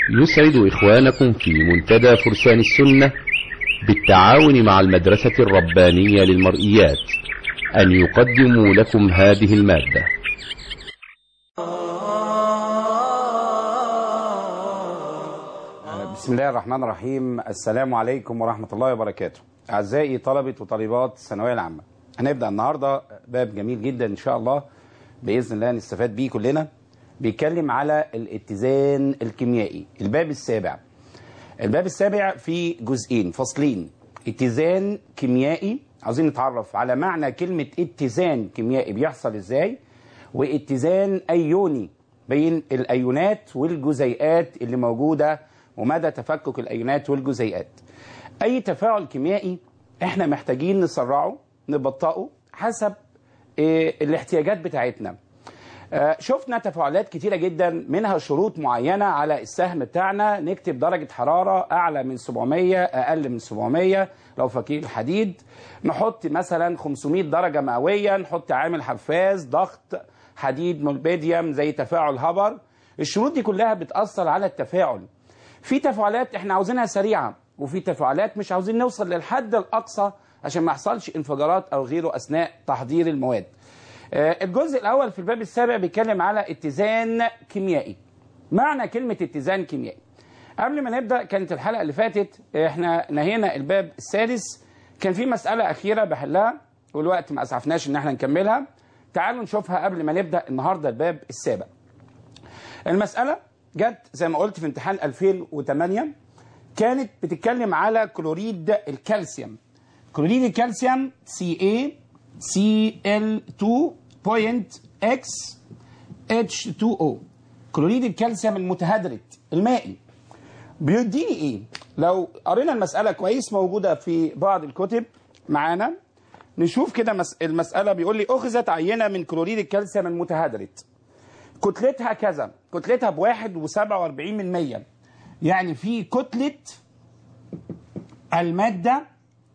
يسعد إخوانكم في منتدى فرسان السنة بالتعاون مع المدرسة الربانية للمرئيات أن يقدموا لكم هذه المادة بسم الله الرحمن الرحيم السلام عليكم ورحمة الله وبركاته أعزائي طلبة وطالبات الثانوية العامة هنبدأ النهاردة باب جميل جدا إن شاء الله بإذن الله نستفاد بيه كلنا بيتكلم على الاتزان الكيميائي الباب السابع الباب السابع فيه جزئين فصلين اتزان كيميائي عاوزين نتعرف على معنى كلمة اتزان كيميائي بيحصل ازاي واتزان ايوني بين الايونات والجزيئات اللي موجودة ومدى تفكك الايونات والجزيئات اي تفاعل كيميائي احنا محتاجين نسرعه نبطئه حسب اه الاحتياجات بتاعتنا آه شفنا تفاعلات كتيرة جدا منها شروط معينة على السهم بتاعنا نكتب درجة حرارة أعلى من 700 أقل من 700 لو فكير الحديد نحط مثلا 500 درجة مئوية نحط عامل حفاز ضغط حديد مولبيديوم زي تفاعل هبر الشروط دي كلها بتأثر على التفاعل في تفاعلات احنا عاوزينها سريعة وفي تفاعلات مش عاوزين نوصل للحد الأقصى عشان ما يحصلش انفجارات أو غيره أثناء تحضير المواد الجزء الأول في الباب السابع بيتكلم على اتزان كيميائي معنى كلمة اتزان كيميائي قبل ما نبدأ كانت الحلقة اللي فاتت احنا نهينا الباب السادس كان في مسألة أخيرة بحلها والوقت ما أسعفناش إن احنا نكملها تعالوا نشوفها قبل ما نبدأ النهاردة الباب السابع المسألة جت زي ما قلت في امتحان 2008 كانت بتتكلم على كلوريد الكالسيوم كلوريد الكالسيوم CA Cl2.X H2O كلوريد الكالسيوم المتهدرت المائي بيديني ايه لو قرينا المسألة كويس موجودة في بعض الكتب معانا نشوف كده مس... المسألة بيقول لي أخذت عينة من كلوريد الكالسيوم المتهدرت كتلتها كذا كتلتها بواحد وسبعة واربعين من مية يعني في كتلة المادة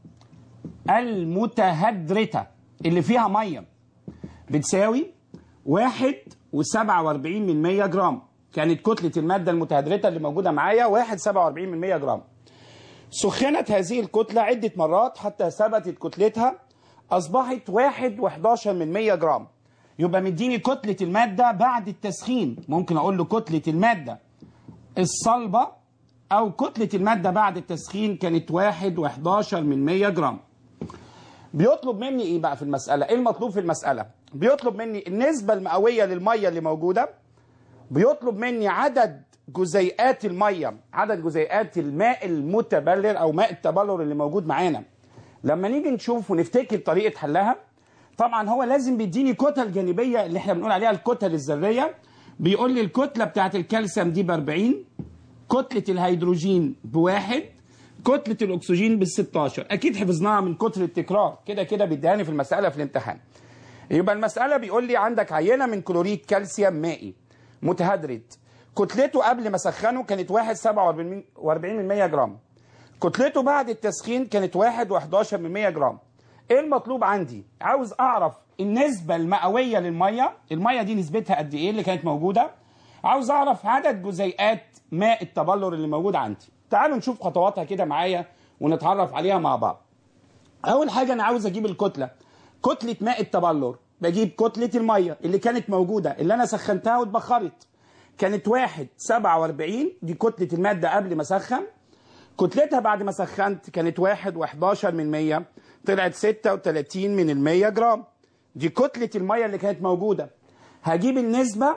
المتهدرته اللي فيها ميه بتساوي واحد وسبعة واربعين من مية جرام كانت كتلة المادة المتهدرته اللي موجودة معايا واحد سبعة واربعين من مية جرام سخنت هذه الكتلة عدة مرات حتى ثبتت كتلتها أصبحت واحد وحداشر من مية جرام يبقى مديني كتلة المادة بعد التسخين ممكن أقول له كتلة المادة الصلبة أو كتلة المادة بعد التسخين كانت واحد وحداشر من مية جرام بيطلب مني ايه بقى في المسألة ايه المطلوب في المسألة بيطلب مني النسبة المئوية للمية اللي موجودة بيطلب مني عدد جزيئات المية عدد جزيئات الماء المتبلر او ماء التبلر اللي موجود معانا لما نيجي نشوف ونفتكر طريقة حلها طبعا هو لازم بيديني كتل جانبية اللي احنا بنقول عليها الكتل الذرية بيقول لي الكتلة بتاعت الكالسيوم دي ب 40 كتلة الهيدروجين بواحد كتلة الأكسجين بال 16 أكيد حفظناها من كتر التكرار كده كده بيديهاني في المسألة في الامتحان يبقى المسألة بيقول لي عندك عينة من كلوريد كالسيوم مائي متهدرد كتلته قبل ما سخنه كانت 1.47 من 100 جرام كتلته بعد التسخين كانت 1.11 من 100 جرام ايه المطلوب عندي عاوز اعرف النسبة المئوية للمية المية دي نسبتها قد ايه اللي كانت موجودة عاوز اعرف عدد جزيئات ماء التبلر اللي موجود عندي تعالوا نشوف خطواتها كده معايا ونتعرف عليها مع بعض اول حاجه انا عاوز اجيب الكتله كتله ماء التبلر بجيب كتله الميه اللي كانت موجوده اللي انا سخنتها واتبخرت كانت واحد سبعة واربعين دي كتلة المادة قبل ما اسخن كتلتها بعد ما سخنت كانت واحد وحداشر من مية طلعت ستة وتلاتين من المية جرام دي كتلة المية اللي كانت موجودة هجيب النسبة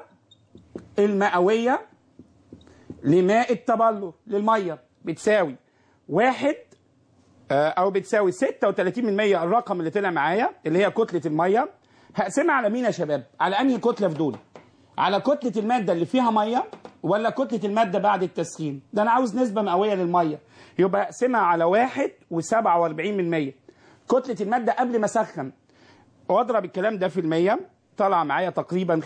المئوية لماء التبلر للميه بتساوي واحد او بتساوي 36 من 100 الرقم اللي طلع معايا اللي هي كتله الميه هقسمها على مين يا شباب على انهي كتله في دول على كتله الماده اللي فيها ميه ولا كتله الماده بعد التسخين ده انا عاوز نسبه مئويه للميه يبقى اقسمها على واحد و47 من 100 كتله الماده قبل ما اسخن واضرب الكلام ده في المية طلع معايا تقريبا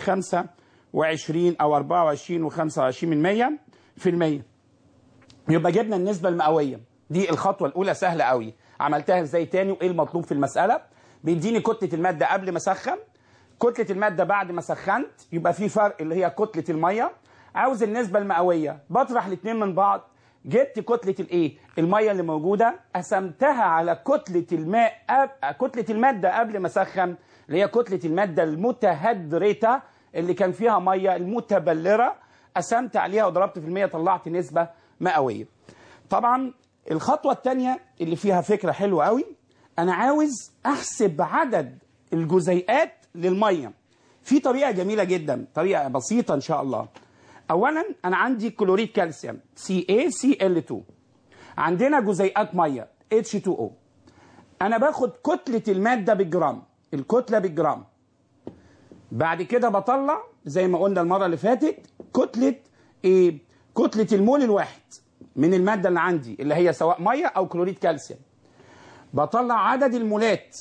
25 او 24 و25 من 100 في المية يبقى جبنا النسبة المئوية دي الخطوة الأولى سهلة قوي عملتها ازاي تاني وايه المطلوب في المسألة بيديني كتلة المادة قبل ما اسخن كتلة المادة بعد ما سخنت يبقى في فرق اللي هي كتلة المية عاوز النسبه المئويه بطرح الاثنين من بعض جبت كتله الايه الميه اللي موجوده قسمتها على كتله الماء أب... كتله الماده قبل ما اسخن اللي هي كتله الماده المتهدرته اللي كان فيها ميه المتبلره قسمت عليها وضربت في المية طلعت نسبه مئويه طبعا الخطوه الثانيه اللي فيها فكره حلوه قوي انا عاوز احسب عدد الجزيئات للميه في طريقه جميله جدا طريقه بسيطه ان شاء الله اولا انا عندي كلوريد كالسيوم CaCl2 عندنا جزيئات ميه H2O انا باخد كتله الماده بالجرام الكتله بالجرام بعد كده بطلع زي ما قلنا المره اللي فاتت كتله ايه كتله المول الواحد من الماده اللي عندي اللي هي سواء ميه او كلوريد كالسيوم بطلع عدد المولات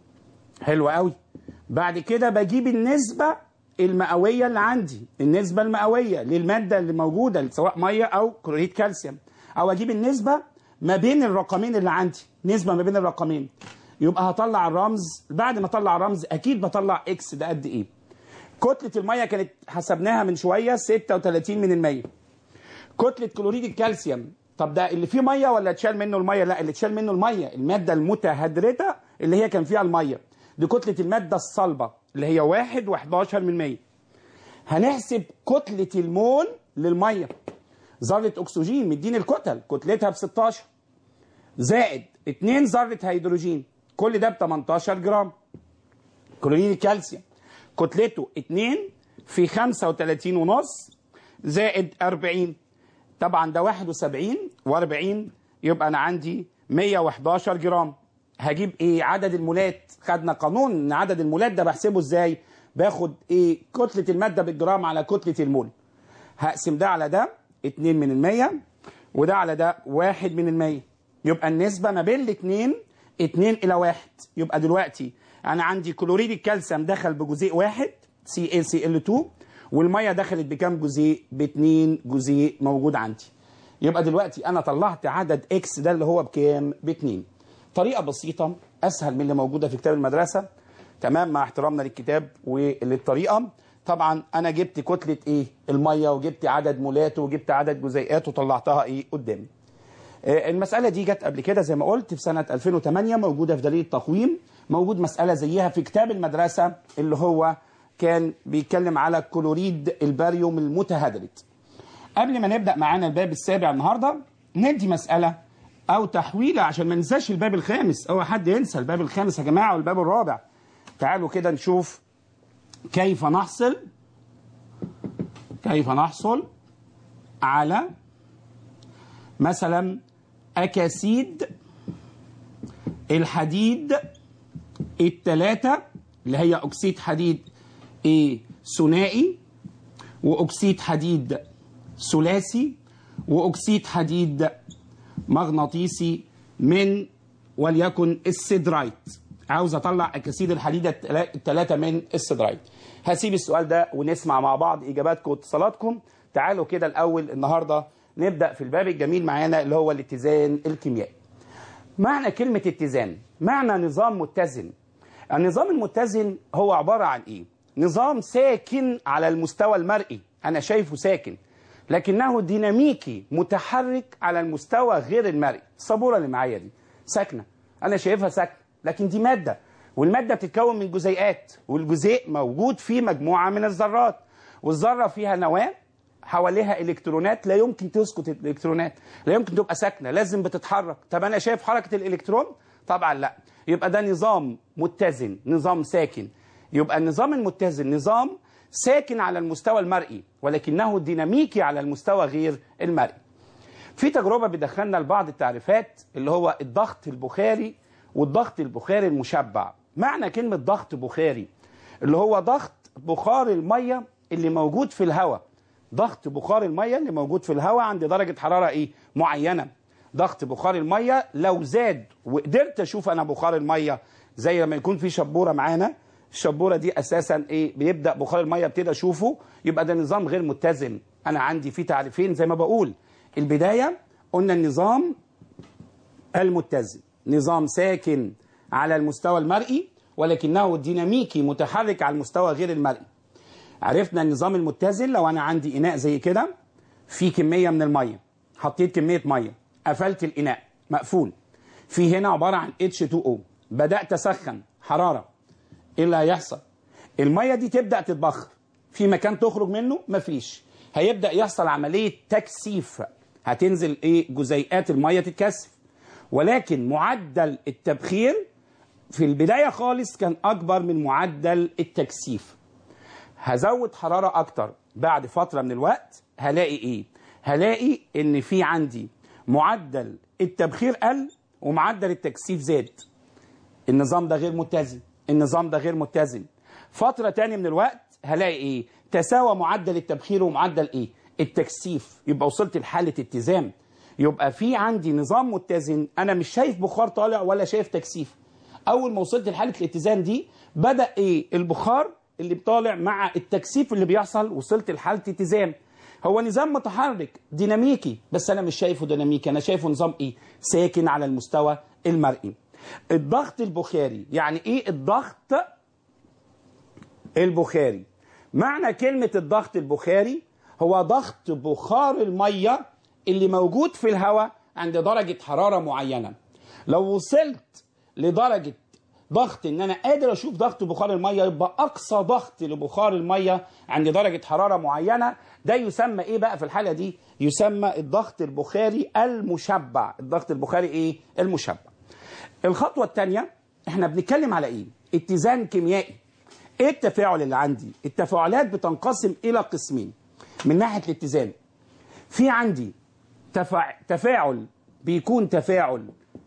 حلو قوي بعد كده بجيب النسبه المئويه اللي عندي النسبه المئويه للماده اللي موجوده سواء ميه او كلوريد كالسيوم او اجيب النسبه ما بين الرقمين اللي عندي نسبه ما بين الرقمين يبقى هطلع الرمز بعد ما اطلع الرمز اكيد بطلع اكس ده قد ايه كتله الميه كانت حسبناها من شويه 36 من المية كتله كلوريد الكالسيوم طب ده اللي فيه ميه ولا اتشال منه الميه لا اللي اتشال منه الميه الماده المتهدرته اللي هي كان فيها الميه دي كتله الماده الصلبه اللي هي 1 و11 من 100 هنحسب كتله المول للميه ذره اكسجين مديني الكتل كتلتها ب 16 زائد 2 ذره هيدروجين كل ده ب 18 جرام كلوريد الكالسيوم كتلته 2 في 35 ونص زائد 40 طبعا ده 71 و40 يبقى انا عندي 111 جرام هجيب ايه عدد المولات خدنا قانون ان عدد المولات ده بحسبه ازاي باخد ايه كتله الماده بالجرام على كتله المول هقسم ده على ده 2 من المية وده على ده 1 من المية يبقى النسبه ما بين الاثنين 2 الى 1 يبقى دلوقتي انا عندي كلوريد الكالسيوم دخل بجزيء واحد CaCl2 والميه دخلت بكام جزيء باتنين جزيء موجود عندي يبقى دلوقتي انا طلعت عدد اكس ده اللي هو بكام باتنين طريقه بسيطه اسهل من اللي موجوده في كتاب المدرسه تمام مع احترامنا للكتاب وللطريقه طبعا انا جبت كتله ايه الميه وجبت عدد مولاته وجبت عدد جزيئات وطلعتها ايه قدامي آه، المساله دي جت قبل كده زي ما قلت في سنه 2008 موجوده في دليل التقويم موجود مساله زيها في كتاب المدرسه اللي هو كان بيتكلم على كلوريد الباريوم المتهدرت قبل ما نبدا معانا الباب السابع النهارده ندي مساله او تحويله عشان ما ننساش الباب الخامس او حد ينسى الباب الخامس يا جماعه والباب الرابع تعالوا كده نشوف كيف نحصل كيف نحصل على مثلا اكاسيد الحديد الثلاثه اللي هي اكسيد حديد ايه ثنائي واكسيد حديد ثلاثي واكسيد حديد مغناطيسي من وليكن السيدرايت عاوز اطلع اكاسيد الحديد الثلاثه من السيدرايت هسيب السؤال ده ونسمع مع بعض اجاباتكم واتصالاتكم تعالوا كده الاول النهارده نبدا في الباب الجميل معانا اللي هو الاتزان الكيميائي معنى كلمه اتزان معنى نظام متزن النظام المتزن هو عباره عن ايه نظام ساكن على المستوى المرئي انا شايفه ساكن لكنه ديناميكي متحرك على المستوى غير المرئي السبوره اللي معايا دي ساكنه انا شايفها ساكنه لكن دي ماده والماده بتتكون من جزيئات والجزيء موجود فيه مجموعه من الذرات والذره فيها نواه حواليها الكترونات لا يمكن تسكت الالكترونات لا يمكن تبقى ساكنه لازم بتتحرك طب انا شايف حركه الالكترون طبعا لا يبقى ده نظام متزن نظام ساكن يبقى النظام المتزن نظام ساكن على المستوى المرئي ولكنه ديناميكي على المستوى غير المرئي في تجربه بتدخلنا لبعض التعريفات اللي هو الضغط البخاري والضغط البخاري المشبع معنى كلمه ضغط بخاري اللي هو ضغط بخار الميه اللي موجود في الهواء ضغط بخار الميه اللي موجود في الهواء عند درجه حراره ايه معينه ضغط بخار الميه لو زاد وقدرت اشوف انا بخار الميه زي لما يكون في شبوره معانا الشبوره دي اساسا ايه بيبدا بخار الميه ابتدي اشوفه يبقى ده نظام غير متزن انا عندي فيه تعريفين زي ما بقول البدايه قلنا النظام المتزن نظام ساكن على المستوى المرئي ولكنه ديناميكي متحرك على المستوى غير المرئي عرفنا النظام المتزن لو انا عندي اناء زي كده في كميه من الميه حطيت كميه ميه قفلت الاناء مقفول في هنا عباره عن H2O بدات اسخن حراره ايه اللي هيحصل الميه دي تبدا تتبخر في مكان تخرج منه مفيش هيبدا يحصل عمليه تكثيف هتنزل ايه جزيئات الميه تتكثف ولكن معدل التبخير في البدايه خالص كان اكبر من معدل التكثيف هزود حراره اكتر بعد فتره من الوقت هلاقي ايه هلاقي ان في عندي معدل التبخير قل ومعدل التكثيف زاد النظام ده غير متزن النظام ده غير متزن فتره تاني من الوقت هلاقي ايه تساوى معدل التبخير ومعدل ايه التكثيف يبقى وصلت لحاله اتزان يبقى في عندي نظام متزن انا مش شايف بخار طالع ولا شايف تكثيف اول ما وصلت لحاله الاتزان دي بدا ايه البخار اللي بطالع مع التكثيف اللي بيحصل وصلت لحاله اتزان هو نظام متحرك ديناميكي بس انا مش شايفه ديناميكي انا شايفه نظام ايه ساكن على المستوى المرئي الضغط البخاري يعني ايه الضغط البخاري معنى كلمة الضغط البخاري هو ضغط بخار المية اللي موجود في الهواء عند درجة حرارة معينة لو وصلت لدرجة ضغط ان انا قادر اشوف ضغط بخار المية يبقى اقصى ضغط لبخار المية عند درجة حرارة معينة ده يسمى ايه بقى في الحالة دي يسمى الضغط البخاري المشبع الضغط البخاري ايه المشبع الخطوة الثانية احنا بنتكلم على ايه اتزان كيميائي ايه التفاعل اللي عندي التفاعلات بتنقسم الى قسمين من ناحية الاتزان في عندي تفاع... تفاعل بيكون تفاعل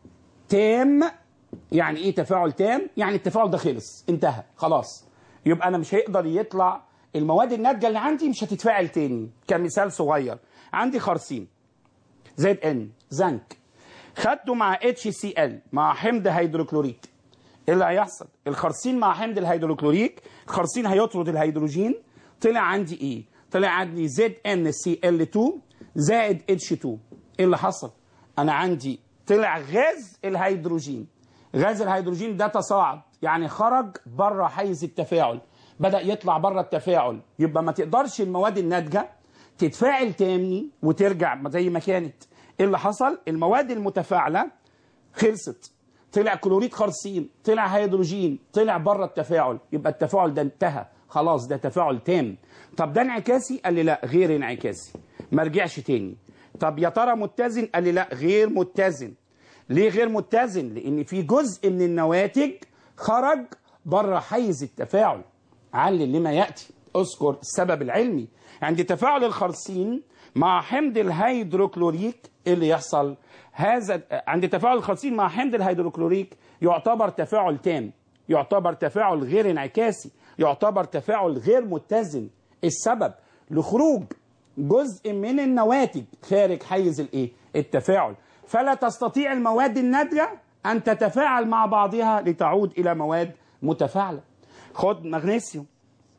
تام يعني ايه تفاعل تام يعني التفاعل ده خلص انتهى خلاص يبقى انا مش هيقدر يطلع المواد الناتجه اللي عندي مش هتتفاعل تاني كمثال صغير عندي خرسين زائد ان زنك خدته مع اتش سي ال مع حمض هيدروكلوريك ايه اللي هيحصل الخرسين مع حمض الهيدروكلوريك الخرسين هيطرد الهيدروجين طلع عندي ايه طلع عندي زد ان سي ال 2 زائد اتش 2 ايه اللي حصل انا عندي طلع غاز الهيدروجين غاز الهيدروجين ده تصاعد يعني خرج بره حيز التفاعل بدا يطلع بره التفاعل يبقى ما تقدرش المواد الناتجه تتفاعل تاني وترجع زي ما كانت ايه اللي حصل المواد المتفاعله خلصت طلع كلوريد خرسين طلع هيدروجين طلع بره التفاعل يبقى التفاعل ده انتهى خلاص ده تفاعل تام طب ده انعكاسي قال لي لا غير انعكاسي ما رجعش تاني طب يا ترى متزن قال لي لا غير متزن ليه غير متزن لان في جزء من النواتج خرج بره حيز التفاعل علل لما ياتي اذكر السبب العلمي عند تفاعل الخرسين مع حمض الهيدروكلوريك ايه اللي يحصل هذا عند تفاعل الخرسين مع حمض الهيدروكلوريك يعتبر تفاعل تام يعتبر تفاعل غير انعكاسي يعتبر تفاعل غير متزن السبب لخروج جزء من النواتج خارج حيز الايه التفاعل فلا تستطيع المواد الناتجه ان تتفاعل مع بعضها لتعود الى مواد متفاعله خد مغنيسيوم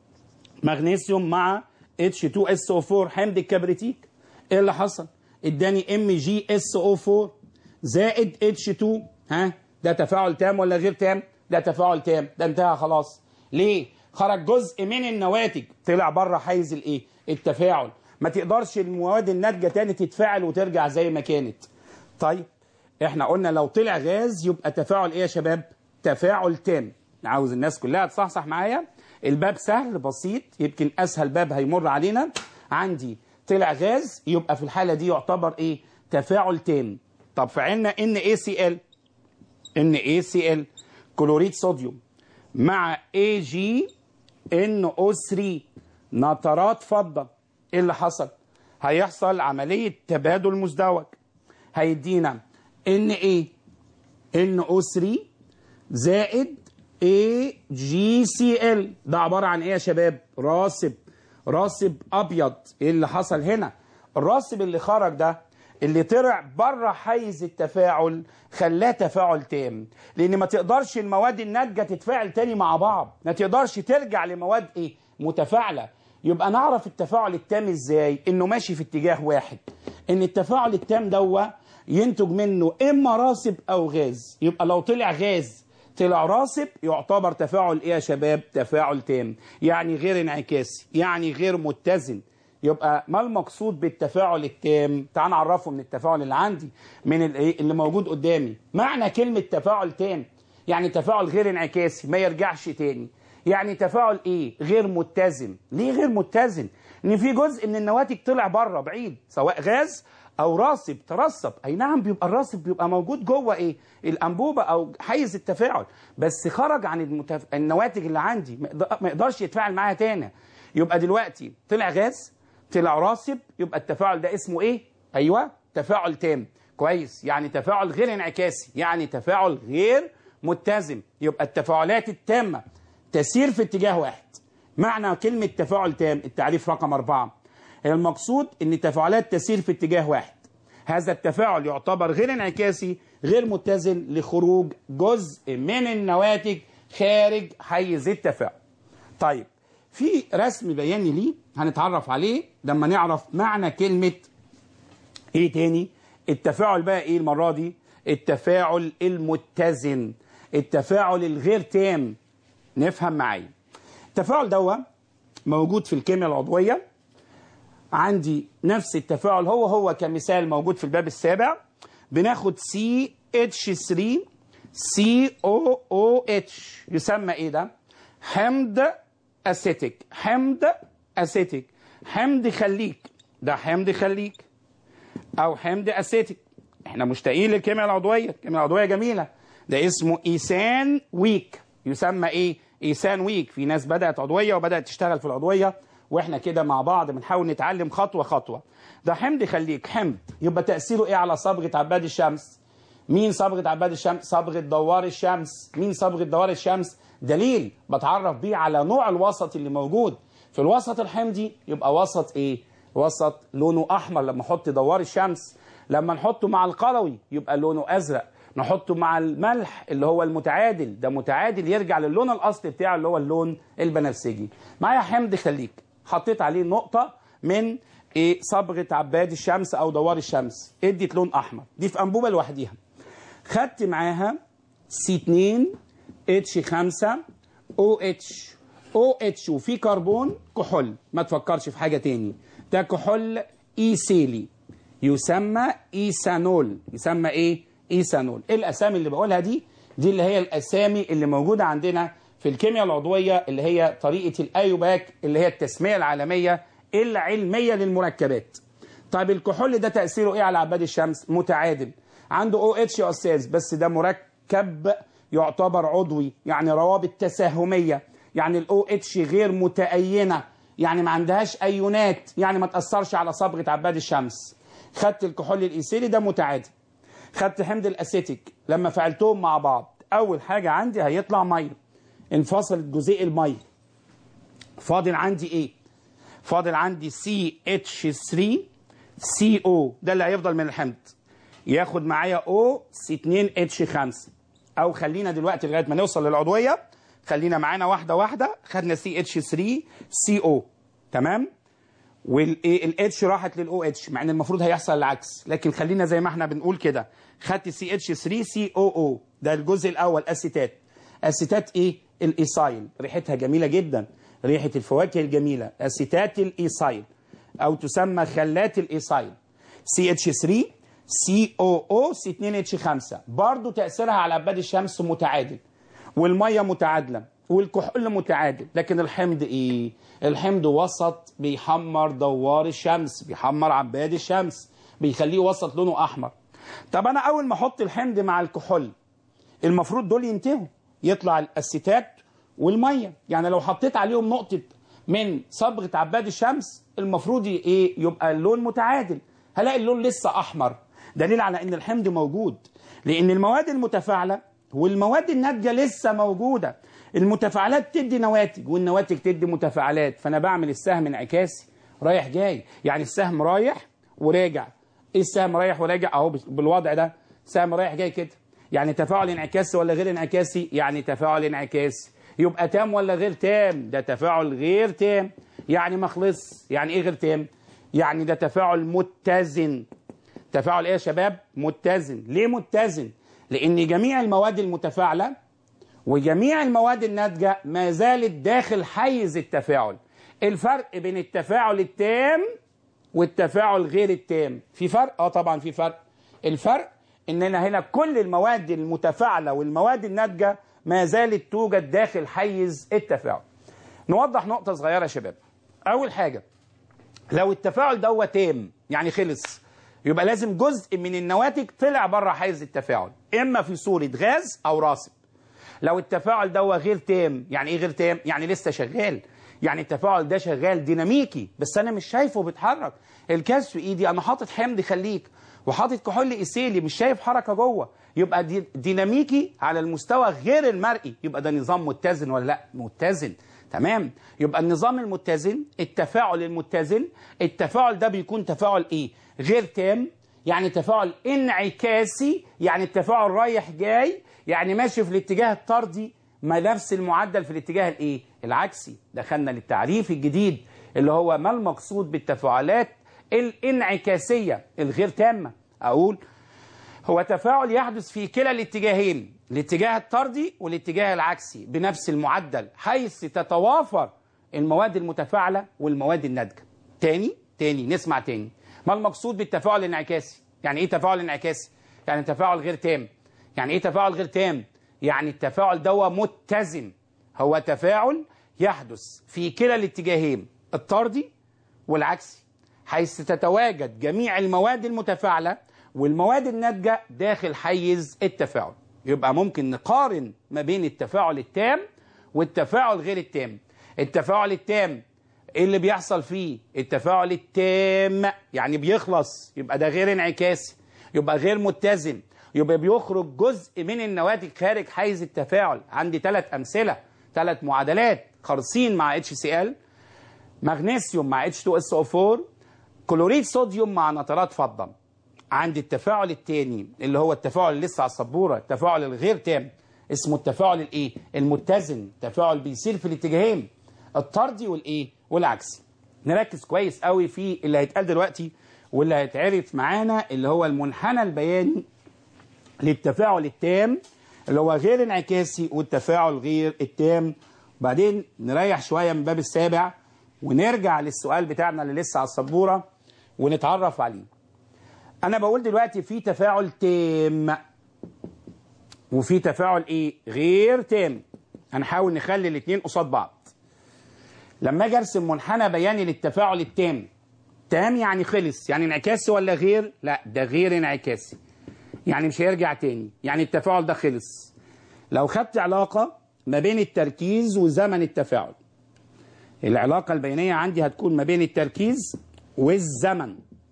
مغنيسيوم مع H2SO4 حمض الكبريتيك ايه اللي حصل اداني MgSO4 زائد H2 ها ده تفاعل تام ولا غير تام ده تفاعل تام ده انتهى خلاص ليه خرج جزء من النواتج طلع بره حيز الايه التفاعل ما تقدرش المواد الناتجه تاني تتفاعل وترجع زي ما كانت طيب احنا قلنا لو طلع غاز يبقى تفاعل ايه يا شباب تفاعل تام عاوز الناس كلها تصحصح معايا الباب سهل بسيط يمكن اسهل باب هيمر علينا عندي طلع غاز يبقى في الحاله دي يعتبر ايه تفاعل تام طب فعلنا ان اي سي ال ان اي سي ال كلوريد صوديوم مع اي جي ان او 3 نترات فضه ايه اللي حصل هيحصل عمليه تبادل مزدوج هيدينا ان ايه ان او 3 زائد اي جي سي ال ده عباره عن ايه يا شباب راسب راسب ابيض ايه اللي حصل هنا الراسب اللي خرج ده اللي طلع بره حيز التفاعل خلاه تفاعل تام لان ما تقدرش المواد الناتجه تتفاعل تاني مع بعض ما تقدرش ترجع لمواد ايه متفاعله يبقى نعرف التفاعل التام ازاي انه ماشي في اتجاه واحد ان التفاعل التام دوا ينتج منه اما راسب او غاز يبقى لو طلع غاز طلع راسب يعتبر تفاعل ايه يا شباب تفاعل تام يعني غير انعكاسي يعني غير متزن يبقى ما المقصود بالتفاعل التام تعال نعرفه من التفاعل اللي عندي من الايه اللي موجود قدامي معنى كلمه تفاعل تام يعني تفاعل غير انعكاسي ما يرجعش تاني يعني تفاعل ايه غير متزن ليه غير متزن ان في جزء من النواتج طلع بره بعيد سواء غاز او راسب ترسب اي نعم بيبقى الراسب بيبقى موجود جوه ايه الانبوبه او حيز التفاعل بس خرج عن المتف... النواتج اللي عندي ما يقدر- ما يقدرش يتفاعل معاها تاني يبقى دلوقتي طلع غاز طلع راسب يبقى التفاعل ده اسمه ايه ايوه تفاعل تام كويس يعني تفاعل غير انعكاسي يعني تفاعل غير متزن يبقى التفاعلات التامه تسير في اتجاه واحد معنى كلمه تفاعل تام التعريف رقم أربعة المقصود ان التفاعلات تسير في اتجاه واحد هذا التفاعل يعتبر غير انعكاسي غير متزن لخروج جزء من النواتج خارج حيز التفاعل طيب في رسم بياني ليه هنتعرف عليه لما نعرف معنى كلمة ايه تاني التفاعل بقى ايه المرة دي التفاعل المتزن التفاعل الغير تام نفهم معايا التفاعل دوا موجود في الكيمياء العضوية عندي نفس التفاعل هو هو كمثال موجود في الباب السابع بناخد سي اتش 3 سي او او اتش يسمى ايه ده حمض اسيتيك حمض اسيتيك حمض خليك ده حمض خليك او حمض اسيتيك احنا مشتاقين للكيمياء العضويه الكيمياء العضويه جميله ده اسمه ايثان ويك يسمى ايه ايثان ويك في ناس بدات عضويه وبدات تشتغل في العضويه واحنا كده مع بعض بنحاول نتعلم خطوه خطوه ده حمض خليك حمض يبقى تاثيره ايه على صبغه عباد الشمس مين صبغه عباد الشمس صبغه دوار الشمس مين صبغه دوار الشمس دليل بتعرف بيه على نوع الوسط اللي موجود في الوسط الحمضي يبقى وسط ايه وسط لونه احمر لما احط دوار الشمس لما نحطه مع القلوي يبقى لونه ازرق نحطه مع الملح اللي هو المتعادل ده متعادل يرجع للون الاصلي بتاعه اللي هو اللون البنفسجي معايا حمض خليك حطيت عليه نقطه من ايه صبغه عباد الشمس او دوار الشمس ادت لون احمر دي في انبوبه لوحديها خدت معاها سي 2 اتش 5 او اتش او اتش وفي كربون كحول ما تفكرش في حاجه تاني ده كحول ايثيلي يسمى ايثانول يسمى ايه ايثانول ايه الاسامي اللي بقولها دي دي اللي هي الاسامي اللي موجوده عندنا في الكيمياء العضويه اللي هي طريقه الايوباك اللي هي التسميه العالميه العلميه للمركبات طيب الكحول ده تاثيره ايه على عباد الشمس متعادل عنده او اتش يا استاذ بس ده مركب يعتبر عضوي يعني روابط تساهميه يعني الاو اتش غير متأينه يعني ما عندهاش ايونات يعني ما تاثرش على صبغه عباد الشمس خدت الكحول الايثيلي ده متعادل خدت حمض الاسيتيك لما فعلتهم مع بعض اول حاجه عندي هيطلع ميه انفصلت جزيء الميه فاضل عندي ايه فاضل عندي سي اتش 3 سي او ده اللي هيفضل من الحمض ياخد معايا او سي 2 اتش 5 او خلينا دلوقتي لغايه ما نوصل للعضويه خلينا معانا واحده واحده خدنا سي اتش 3 سي او تمام والايه الاتش راحت للاو اتش مع ان المفروض هيحصل العكس لكن خلينا زي ما احنا بنقول كده خدت سي اتش 3 سي او او ده الجزء الاول اسيتات اسيتات ايه الايسايل ريحتها جميله جدا ريحه الفواكه الجميله اسيتات الايسايل او تسمى خلات الايسايل سي اتش 3 سي او او سي 2 اتش 5 برضه تاثيرها على عباد الشمس متعادل والميه متعادله والكحول متعادل لكن الحمض ايه الحمض وسط بيحمر دوار الشمس بيحمر عباد الشمس بيخليه وسط لونه احمر طب انا اول ما احط الحمض مع الكحول المفروض دول ينتهوا يطلع الاسيتات والميه يعني لو حطيت عليهم نقطه من صبغه عباد الشمس المفروض ايه يبقى اللون متعادل هلاقي اللون لسه احمر دليل على ان الحمض موجود لان المواد المتفاعله والمواد الناتجه لسه موجوده المتفاعلات تدي نواتج والنواتج تدي متفاعلات فانا بعمل السهم انعكاسي رايح جاي يعني السهم رايح وراجع ايه السهم رايح وراجع اهو بالوضع ده سهم رايح جاي كده يعني تفاعل انعكاسي ولا غير انعكاسي يعني تفاعل انعكاسي يبقى تام ولا غير تام ده تفاعل غير تام يعني ما خلص يعني ايه غير تام يعني ده تفاعل متزن تفاعل ايه يا شباب متزن ليه متزن لان جميع المواد المتفاعله وجميع المواد الناتجة ما زالت داخل حيز التفاعل الفرق بين التفاعل التام والتفاعل غير التام في فرق اه طبعا في فرق الفرق اننا هنا كل المواد المتفاعله والمواد الناتجه ما زالت توجد داخل حيز التفاعل نوضح نقطه صغيره يا شباب اول حاجه لو التفاعل ده تام يعني خلص يبقى لازم جزء من النواتج طلع بره حيز التفاعل اما في صوره غاز او راسب لو التفاعل ده غير تام يعني ايه غير تام يعني لسه شغال يعني التفاعل ده شغال ديناميكي بس انا مش شايفه بيتحرك الكاس في ايدي انا حاطط حمض خليك وحاطط كحول ايثيلي مش شايف حركه جوه يبقى دي ديناميكي على المستوى غير المرئي يبقى ده نظام متزن ولا لا متزن تمام يبقى النظام المتزن التفاعل المتزن التفاعل ده بيكون تفاعل ايه غير تام يعني تفاعل انعكاسي يعني التفاعل رايح جاي يعني ماشي في الاتجاه الطردي ما نفس المعدل في الاتجاه الايه العكسي دخلنا للتعريف الجديد اللي هو ما المقصود بالتفاعلات الانعكاسيه الغير تامه اقول هو تفاعل يحدث في كلا الاتجاهين الاتجاه الطردي والاتجاه العكسي بنفس المعدل حيث تتوافر المواد المتفاعله والمواد الناتجه تاني تاني نسمع تاني ما المقصود بالتفاعل الانعكاسي يعني ايه تفاعل انعكاسي يعني تفاعل غير تام يعني ايه تفاعل غير تام يعني التفاعل ده متزن هو تفاعل يحدث في كلا الاتجاهين الطردي والعكسي حيث تتواجد جميع المواد المتفاعلة والمواد الناتجة داخل حيز التفاعل يبقى ممكن نقارن ما بين التفاعل التام والتفاعل غير التام التفاعل التام ايه اللي بيحصل فيه التفاعل التام يعني بيخلص يبقى ده غير انعكاسي يبقى غير متزن يبقى بيخرج جزء من النواتج خارج حيز التفاعل عندي ثلاث امثله ثلاث معادلات خرسين مع اتش سي ال مغنيسيوم مع اتش 2 اس او 4 كلوريد صوديوم مع نترات فضه عندي التفاعل الثاني اللي هو التفاعل اللي لسه على السبوره التفاعل الغير تام اسمه التفاعل الايه المتزن تفاعل بيصير في الاتجاهين الطردي والايه والعكسي نركز كويس قوي في اللي هيتقال دلوقتي واللي هيتعرف معانا اللي هو المنحنى البياني للتفاعل التام اللي هو غير انعكاسي والتفاعل غير التام وبعدين نريح شويه من باب السابع ونرجع للسؤال بتاعنا اللي لسه على السبوره ونتعرف عليه انا بقول دلوقتي في تفاعل تام وفي تفاعل ايه غير تام هنحاول نخلي الاثنين قصاد بعض لما اجي ارسم منحنى بياني للتفاعل التام تام يعني خلص يعني انعكاسي ولا غير لا ده غير انعكاسي يعني مش هيرجع تاني يعني التفاعل ده خلص لو خدت علاقة ما بين التركيز وزمن التفاعل العلاقة البينية عندي هتكون ما بين التركيز والزمن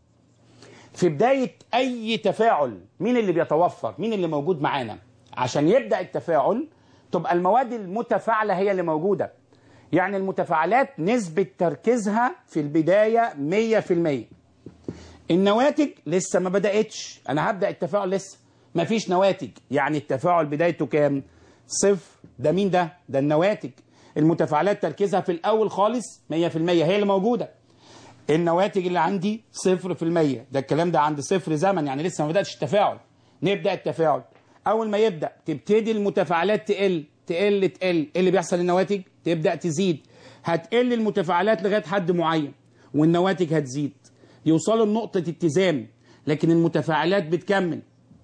في بداية أي تفاعل مين اللي بيتوفر مين اللي موجود معانا عشان يبدأ التفاعل تبقى المواد المتفاعلة هي اللي موجودة يعني المتفاعلات نسبة تركيزها في البداية 100% النواتج لسه ما بدأتش أنا هبدأ التفاعل لسه ما فيش نواتج يعني التفاعل بدايته كام صفر ده مين ده ده النواتج المتفاعلات تركيزها في الأول خالص 100% هي اللي موجودة النواتج اللي عندي صفر في المية ده الكلام ده عند صفر زمن يعني لسه ما بدأتش التفاعل نبدأ التفاعل أول ما يبدأ تبتدي المتفاعلات تقل تقل تقل ايه اللي بيحصل للنواتج تبدأ تزيد هتقل المتفاعلات لغاية حد معين والنواتج هتزيد يوصلوا لنقطة اتزان لكن المتفاعلات بتكمل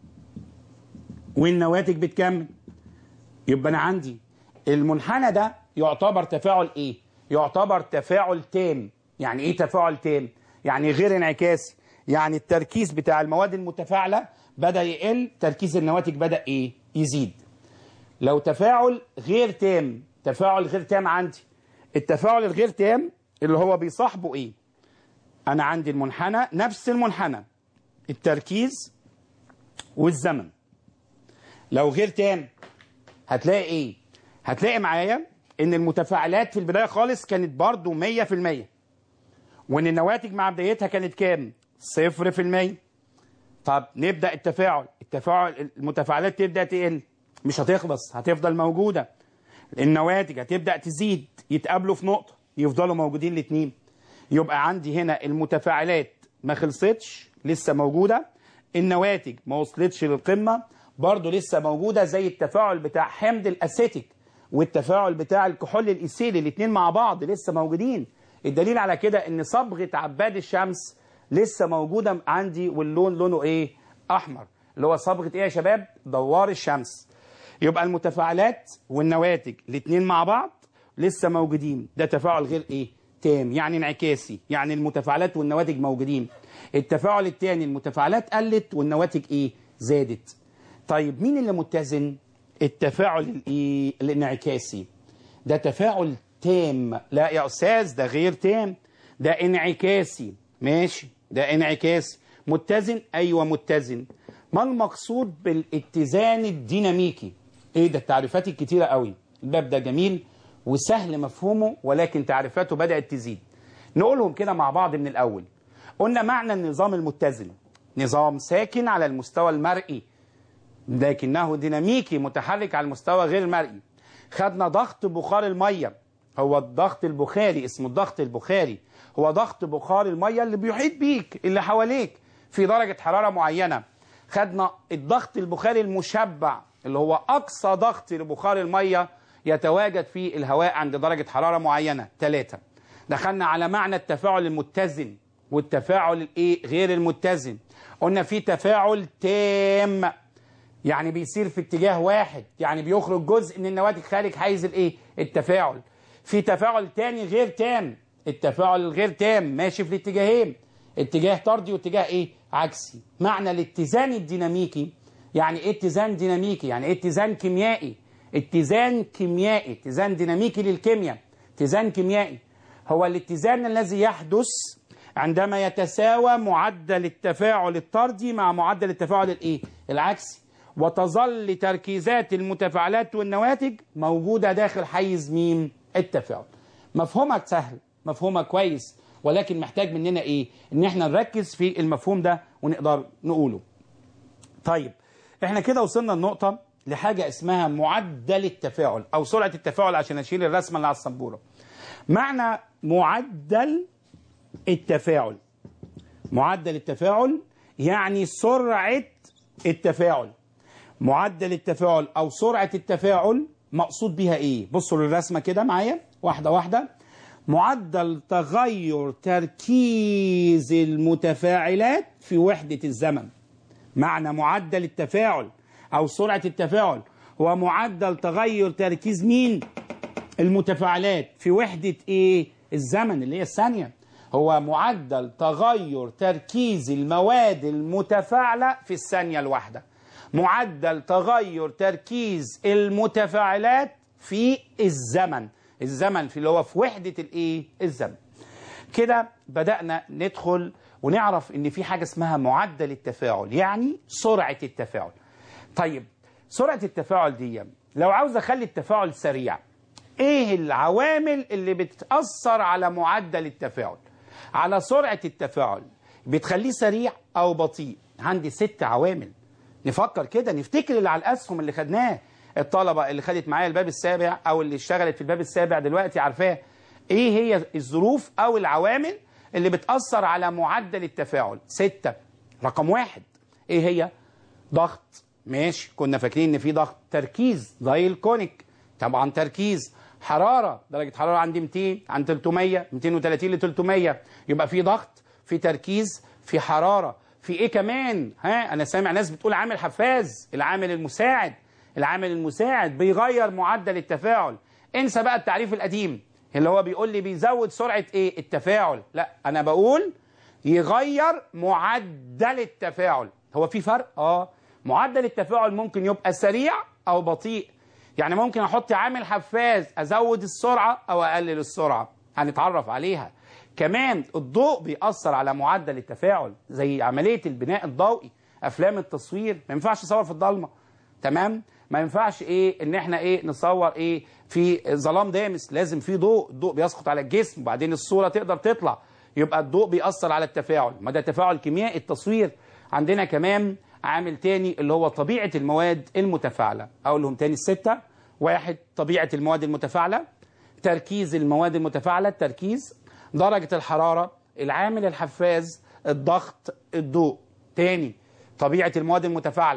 والنواتج بتكمل يبقى أنا عندي المنحنى ده يعتبر تفاعل إيه؟ يعتبر تفاعل تام يعني إيه تفاعل تام؟ يعني غير انعكاسي يعني التركيز بتاع المواد المتفاعلة بدأ يقل تركيز النواتج بدأ إيه؟ يزيد لو تفاعل غير تام تفاعل غير تام عندي التفاعل الغير تام اللي هو بيصاحبه ايه انا عندي المنحنى نفس المنحنى التركيز والزمن لو غير تام هتلاقي ايه هتلاقي معايا ان المتفاعلات في البدايه خالص كانت برضو 100% وان النواتج مع بدايتها كانت كام 0% طب نبدا التفاعل التفاعل المتفاعلات تبدا تقل مش هتخلص هتفضل موجوده النواتج هتبدا تزيد يتقابلوا في نقطه يفضلوا موجودين الاثنين يبقى عندي هنا المتفاعلات ما خلصتش لسه موجوده النواتج ما وصلتش للقمه برضه لسه موجوده زي التفاعل بتاع حمض الاسيتيك والتفاعل بتاع الكحول الايثيلي الاثنين مع بعض لسه موجودين الدليل على كده ان صبغه عباد الشمس لسه موجوده عندي واللون لونه ايه احمر اللي هو صبغه ايه يا شباب دوار الشمس يبقى المتفاعلات والنواتج الاثنين مع بعض لسه موجودين ده تفاعل غير ايه تام يعني انعكاسي يعني المتفاعلات والنواتج موجودين التفاعل الثاني المتفاعلات قلت والنواتج ايه زادت طيب مين اللي متزن التفاعل الايه الانعكاسي ده تفاعل تام لا يا استاذ ده غير تام ده انعكاسي ماشي ده انعكاسي متزن ايوه متزن ما المقصود بالاتزان الديناميكي ايه ده التعريفات الكتيره قوي الباب ده جميل وسهل مفهومه ولكن تعريفاته بدات تزيد نقولهم كده مع بعض من الاول قلنا معنى النظام المتزن نظام ساكن على المستوى المرئي لكنه ديناميكي متحرك على المستوى غير المرئي خدنا ضغط بخار الميه هو الضغط البخاري اسمه الضغط البخاري هو ضغط بخار الميه اللي بيحيط بيك اللي حواليك في درجه حراره معينه خدنا الضغط البخاري المشبع اللي هو اقصى ضغط لبخار الميه يتواجد في الهواء عند درجه حراره معينه ثلاثة دخلنا على معنى التفاعل المتزن والتفاعل الايه غير المتزن قلنا في تفاعل تام يعني بيصير في اتجاه واحد يعني بيخرج جزء من النواتج خارج حيز الايه التفاعل في تفاعل تاني غير تام التفاعل الغير تام ماشي في الاتجاهين اتجاه طردي واتجاه ايه عكسي معنى الاتزان الديناميكي يعني ايه اتزان ديناميكي يعني ايه اتزان كيميائي اتزان كيميائي اتزان ديناميكي للكيمياء اتزان كيميائي هو الاتزان الذي يحدث عندما يتساوى معدل التفاعل الطردي مع معدل التفاعل الايه العكسي وتظل تركيزات المتفاعلات والنواتج موجودة داخل حيز مين التفاعل مفهومك سهل مفهومك كويس ولكن محتاج مننا ايه ان احنا نركز في المفهوم ده ونقدر نقوله طيب احنا كده وصلنا النقطة لحاجة اسمها معدل التفاعل او سرعة التفاعل عشان اشيل الرسمة اللي على السبورة معنى معدل التفاعل معدل التفاعل يعني سرعة التفاعل معدل التفاعل او سرعة التفاعل مقصود بها ايه بصوا للرسمة كده معايا واحدة واحدة معدل تغير تركيز المتفاعلات في وحدة الزمن معنى معدل التفاعل او سرعة التفاعل هو معدل تغير تركيز مين المتفاعلات في وحدة ايه الزمن اللي هي الثانية هو معدل تغير تركيز المواد المتفاعلة في الثانية الواحدة معدل تغير تركيز المتفاعلات في الزمن الزمن في اللي هو في وحدة الايه الزمن كده بدأنا ندخل ونعرف ان في حاجة اسمها معدل التفاعل يعني سرعة التفاعل طيب سرعة التفاعل دي لو عاوز اخلي التفاعل سريع ايه العوامل اللي بتأثر على معدل التفاعل على سرعة التفاعل بتخليه سريع او بطيء عندي ست عوامل نفكر كده نفتكر اللي على الاسهم اللي خدناه الطلبة اللي خدت معايا الباب السابع او اللي اشتغلت في الباب السابع دلوقتي عارفاه ايه هي الظروف او العوامل اللي بتأثر على معدل التفاعل ستة رقم واحد ايه هي ضغط ماشي كنا فاكرين ان في ضغط تركيز زي الكونيك طبعا تركيز حرارة درجة حرارة عندي 200 عن 300 230 ل 300 يبقى في ضغط في تركيز في حرارة في ايه كمان ها انا سامع ناس بتقول عامل حفاز العامل المساعد العامل المساعد بيغير معدل التفاعل انسى بقى التعريف القديم اللي هو بيقول لي بيزود سرعة ايه التفاعل لا انا بقول يغير معدل التفاعل هو في فرق اه معدل التفاعل ممكن يبقى سريع او بطيء يعني ممكن احط عامل حفاز ازود السرعة او اقلل السرعة هنتعرف عليها كمان الضوء بيأثر على معدل التفاعل زي عملية البناء الضوئي افلام التصوير ما ينفعش اصور في الضلمة تمام ما ينفعش ايه ان احنا ايه نصور ايه في ظلام دامس لازم في ضوء الضوء بيسقط على الجسم وبعدين الصورة تقدر تطلع يبقى الضوء بيأثر على التفاعل ما ده تفاعل كيميائي التصوير عندنا كمان عامل تاني اللي هو طبيعة المواد المتفاعلة اقول لهم تاني الستة واحد طبيعة المواد المتفاعلة تركيز المواد المتفاعلة التركيز درجة الحرارة العامل الحفاز الضغط الضوء تاني طبيعة المواد المتفاعلة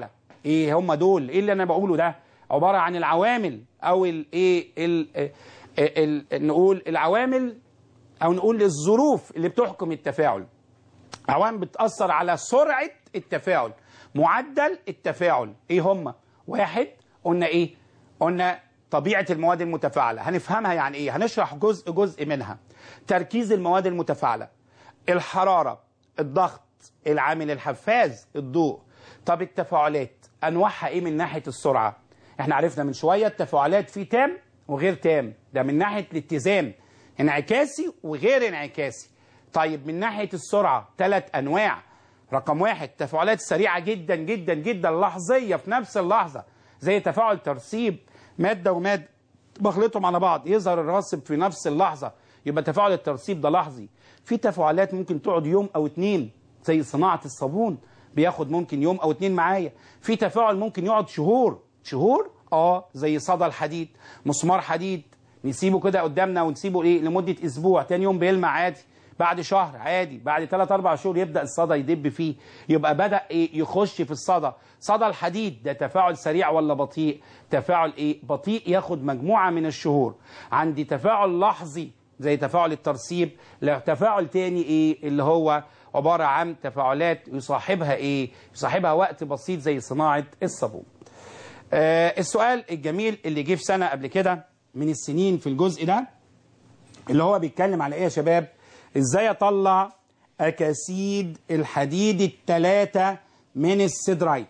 ايه هم دول ايه اللي انا بقوله ده عباره عن العوامل او الايه ال ال ال نقول العوامل او نقول الظروف اللي بتحكم التفاعل عوامل بتاثر على سرعه التفاعل معدل التفاعل ايه هم واحد قلنا ايه قلنا طبيعه المواد المتفاعله هنفهمها يعني ايه هنشرح جزء جزء منها تركيز المواد المتفاعله الحراره الضغط العامل الحفاز الضوء طب التفاعلات انواعها ايه من ناحيه السرعه احنا عرفنا من شويه التفاعلات في تام وغير تام ده من ناحيه الاتزان انعكاسي وغير انعكاسي طيب من ناحيه السرعه ثلاث انواع رقم واحد تفاعلات سريعه جدا جدا جدا لحظيه في نفس اللحظه زي تفاعل ترسيب ماده وماده بخلطهم على بعض يظهر الراسب في نفس اللحظه يبقى تفاعل الترسيب ده لحظي في تفاعلات ممكن تقعد يوم او اتنين زي صناعه الصابون بياخد ممكن يوم او اتنين معايا في تفاعل ممكن يقعد شهور شهور اه زي صدى الحديد مسمار حديد نسيبه كده قدامنا ونسيبه ايه لمده اسبوع تاني يوم بيلمع عادي بعد شهر عادي بعد 3 4 شهور يبدا الصدى يدب فيه يبقى بدا ايه يخش في الصدى صدى الحديد ده تفاعل سريع ولا بطيء تفاعل ايه بطيء ياخد مجموعه من الشهور عندي تفاعل لحظي زي تفاعل الترسيب لا تفاعل تاني ايه اللي هو عباره عن تفاعلات يصاحبها ايه يصاحبها وقت بسيط زي صناعه الصابون آه السؤال الجميل اللي جه في سنه قبل كده من السنين في الجزء ده اللي هو بيتكلم على ايه يا شباب ازاي اطلع اكاسيد الحديد الثلاثه من السيدرايت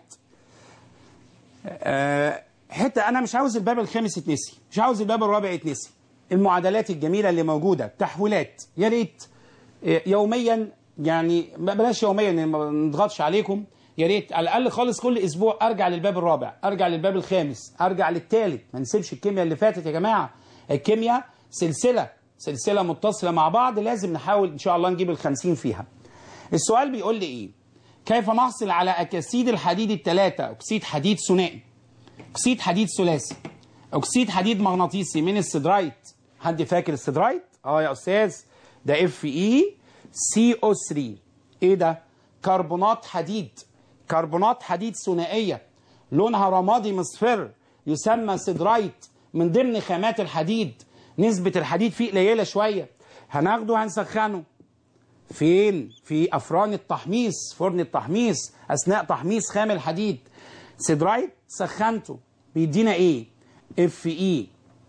أه حته انا مش عاوز الباب الخامس يتنسي مش عاوز الباب الرابع يتنسي المعادلات الجميله اللي موجوده تحويلات يا ريت يوميا يعني بلاش يوميا ما نضغطش عليكم يا ريت على الاقل خالص كل اسبوع ارجع للباب الرابع ارجع للباب الخامس ارجع للثالث ما نسيبش الكيمياء اللي فاتت يا جماعه الكيمياء سلسله سلسله متصله مع بعض لازم نحاول ان شاء الله نجيب الخمسين فيها السؤال بيقول لي ايه كيف نحصل على اكاسيد الحديد الثلاثه اكسيد حديد ثنائي اكسيد حديد ثلاثي اكسيد حديد مغناطيسي من السيدرايت حد فاكر السيدرايت اه يا استاذ ده اف اي سي او 3 ايه ده كربونات حديد كربونات حديد ثنائيه لونها رمادي مصفر يسمى سيدرايت من ضمن خامات الحديد نسبة الحديد فيه قليلة شوية هناخده هنسخنه فين في أفران التحميص فرن التحميص أثناء تحميص خام الحديد سيدرايت سخنته بيدينا إيه اف اي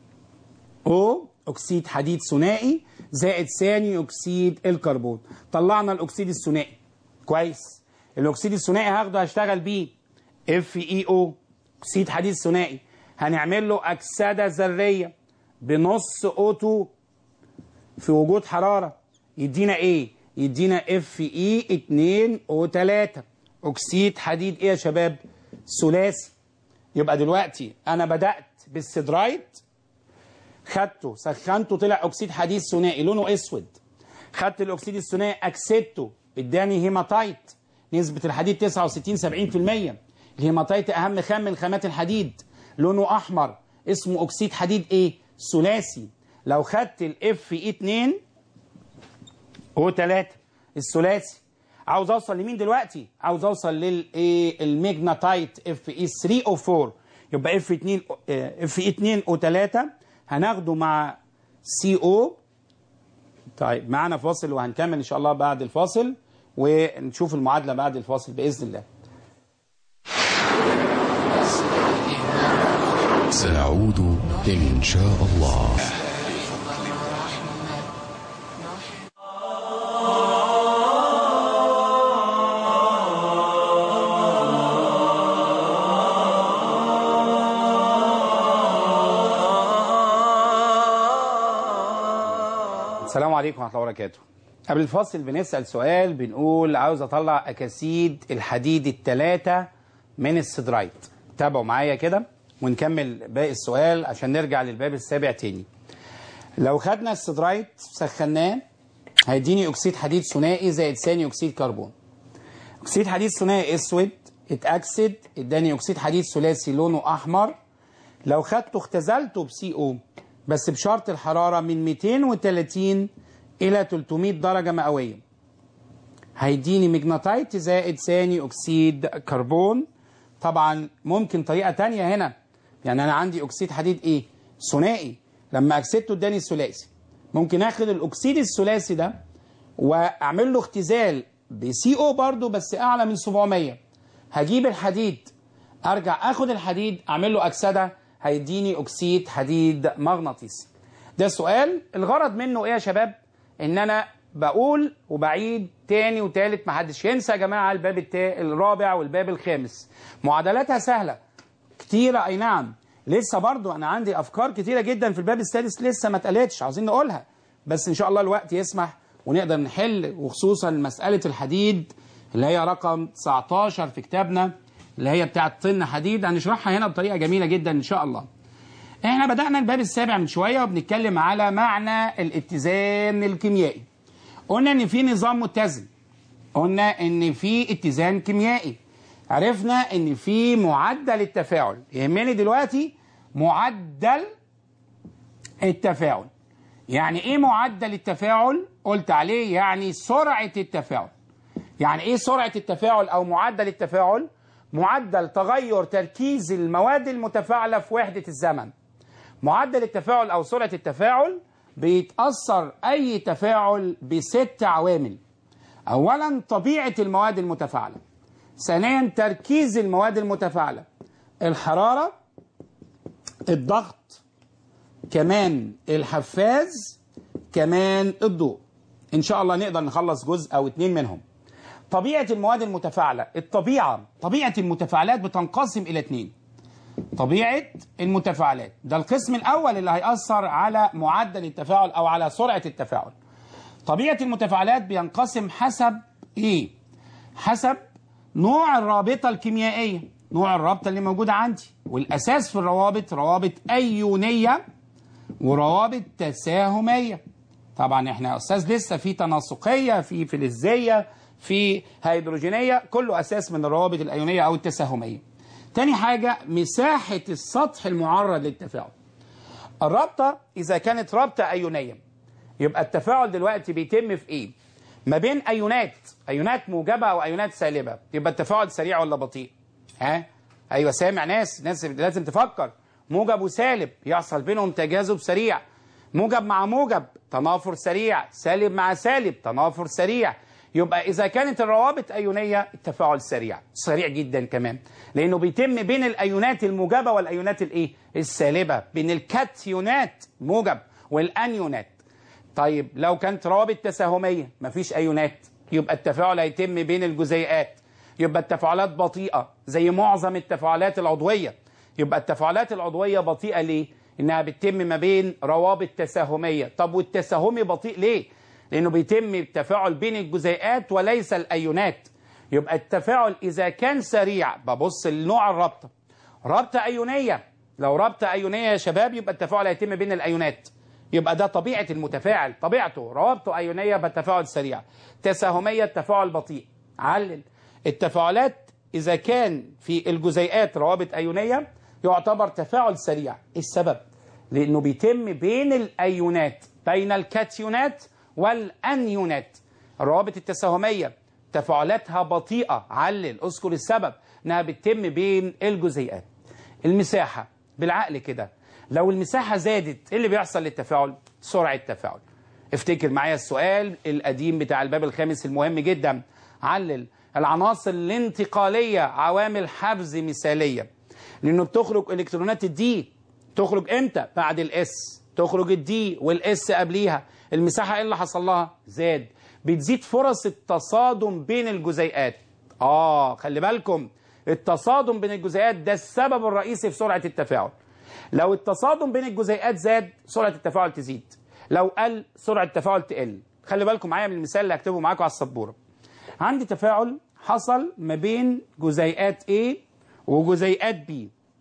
او أكسيد حديد ثنائي زائد ثاني أكسيد الكربون طلعنا الأكسيد الثنائي كويس الأكسيد الثنائي هاخده هشتغل بيه اف اي او أكسيد حديد ثنائي هنعمل له أكسدة ذرية بنص اوتو في وجود حراره يدينا ايه يدينا اف اي 2 او 3 اكسيد حديد ايه يا شباب ثلاثي يبقى دلوقتي انا بدات بالسيدرايت خدته سخنته طلع اكسيد حديد ثنائي لونه اسود خدت الاكسيد الثنائي اكسدته اداني هيماتايت نسبه الحديد 69 70% الهيماتايت اهم خام من خامات الحديد لونه احمر اسمه اكسيد حديد ايه ثلاثي لو خدت الاف اي 2 او 3 الثلاثي عاوز اوصل لمين دلوقتي عاوز اوصل للايه الميجناتايت اف اي 3 او 4 يبقى اف 2 اف اي 2 او 3 هناخده مع سي او طيب معانا فاصل وهنكمل ان شاء الله بعد الفاصل ونشوف المعادله بعد الفاصل باذن الله سنعود إن شاء الله السلام عليكم ورحمه الله وبركاته قبل الفاصل بنسال سؤال بنقول عاوز اطلع اكاسيد الحديد الثلاثه من السيدرايت تابعوا معايا كده ونكمل باقي السؤال عشان نرجع للباب السابع تاني لو خدنا السيدرايت سخناه هيديني اكسيد حديد ثنائي زائد ثاني اكسيد كربون اكسيد حديد ثنائي اسود اتاكسد اداني اكسيد حديد ثلاثي لونه احمر لو خدته اختزلته بسي او بس بشرط الحراره من 230 الى 300 درجه مئويه هيديني مجناطيت زائد ثاني اكسيد كربون طبعا ممكن طريقه تانية هنا يعني انا عندي اكسيد حديد ايه ثنائي لما اكسدته اداني الثلاثي ممكن اخد الاكسيد الثلاثي ده واعمل له اختزال بسي او برضو بس اعلى من 700 هجيب الحديد ارجع اخد الحديد اعمل له اكسده هيديني اكسيد حديد مغناطيسي ده سؤال الغرض منه ايه يا شباب ان انا بقول وبعيد تاني وتالت محدش ينسى يا جماعه الباب التا... الرابع والباب الخامس معادلاتها سهله كتيره اي نعم لسه برضو انا عندي افكار كتيره جدا في الباب السادس لسه ما اتقالتش عاوزين نقولها بس ان شاء الله الوقت يسمح ونقدر نحل وخصوصا مساله الحديد اللي هي رقم 19 في كتابنا اللي هي بتاعه طن حديد هنشرحها هنا بطريقه جميله جدا ان شاء الله احنا بدأنا الباب السابع من شوية وبنتكلم على معنى الاتزان الكيميائي قلنا ان في نظام متزن قلنا ان في اتزان كيميائي عرفنا ان في معدل التفاعل يهمني دلوقتي معدل التفاعل يعني ايه معدل التفاعل قلت عليه يعني سرعة التفاعل يعني ايه سرعة التفاعل او معدل التفاعل معدل تغير تركيز المواد المتفاعلة في وحدة الزمن معدل التفاعل او سرعه التفاعل بيتاثر اي تفاعل بست عوامل اولا طبيعه المواد المتفاعله ثانيا تركيز المواد المتفاعله الحراره الضغط كمان الحفاز كمان الضوء ان شاء الله نقدر نخلص جزء او اتنين منهم طبيعه المواد المتفاعله الطبيعه طبيعه المتفاعلات بتنقسم الى اتنين طبيعة المتفاعلات ده القسم الأول اللي هيأثر على معدل التفاعل أو على سرعة التفاعل طبيعة المتفاعلات بينقسم حسب إيه؟ حسب نوع الرابطة الكيميائية نوع الرابطة اللي موجودة عندي والأساس في الروابط روابط أيونية وروابط تساهمية طبعا احنا يا أستاذ لسه في تناسقية في فلزية في هيدروجينية كله أساس من الروابط الأيونية أو التساهمية تاني حاجة مساحة السطح المعرض للتفاعل الرابطة إذا كانت رابطة أيونية يبقى التفاعل دلوقتي بيتم في إيه؟ ما بين أيونات أيونات موجبة أو أيونات سالبة يبقى التفاعل سريع ولا بطيء؟ ها؟ أيوة سامع ناس ناس لازم تفكر موجب وسالب يحصل بينهم تجاذب سريع موجب مع موجب تنافر سريع سالب مع سالب تنافر سريع يبقى إذا كانت الروابط أيونية التفاعل سريع سريع جدا كمان لأنه بيتم بين الأيونات الموجبة والأيونات الإيه؟ السالبة بين الكاتيونات موجب والأنيونات طيب لو كانت روابط تساهمية مفيش أيونات يبقى التفاعل هيتم بين الجزيئات يبقى التفاعلات بطيئة زي معظم التفاعلات العضوية يبقى التفاعلات العضوية بطيئة ليه؟ إنها بتتم ما بين روابط تساهمية طب والتساهمي بطيء ليه؟ لأنه بيتم التفاعل بين الجزيئات وليس الأيونات يبقى التفاعل إذا كان سريع ببص لنوع الرابطة رابطة أيونية لو رابطة أيونية يا شباب يبقى التفاعل هيتم بين الأيونات يبقى ده طبيعة المتفاعل طبيعته روابطه أيونية يبقى التفاعل سريع تساهمية التفاعل بطيء علل التفاعلات إذا كان في الجزيئات روابط أيونية يعتبر تفاعل سريع السبب لأنه بيتم بين الأيونات بين الكاتيونات والأنيونات الروابط التساهمية تفاعلاتها بطيئة علل اذكر السبب انها بتتم بين الجزيئات المساحة بالعقل كده لو المساحة زادت ايه اللي بيحصل للتفاعل سرعة تفاعل افتكر معايا السؤال القديم بتاع الباب الخامس المهم جدا علل العناصر الانتقالية عوامل حفز مثالية لانه بتخرج الكترونات الدي تخرج امتى بعد الاس تخرج الدي والاس قبليها المساحة ايه اللي حصل لها زاد بتزيد فرص التصادم بين الجزيئات اه خلي بالكم التصادم بين الجزيئات ده السبب الرئيسي في سرعة التفاعل لو التصادم بين الجزيئات زاد سرعة التفاعل تزيد لو قل سرعة التفاعل تقل خلي بالكم معايا من المثال اللي هكتبه معاكم على السبورة عندي تفاعل حصل ما بين جزيئات A وجزيئات B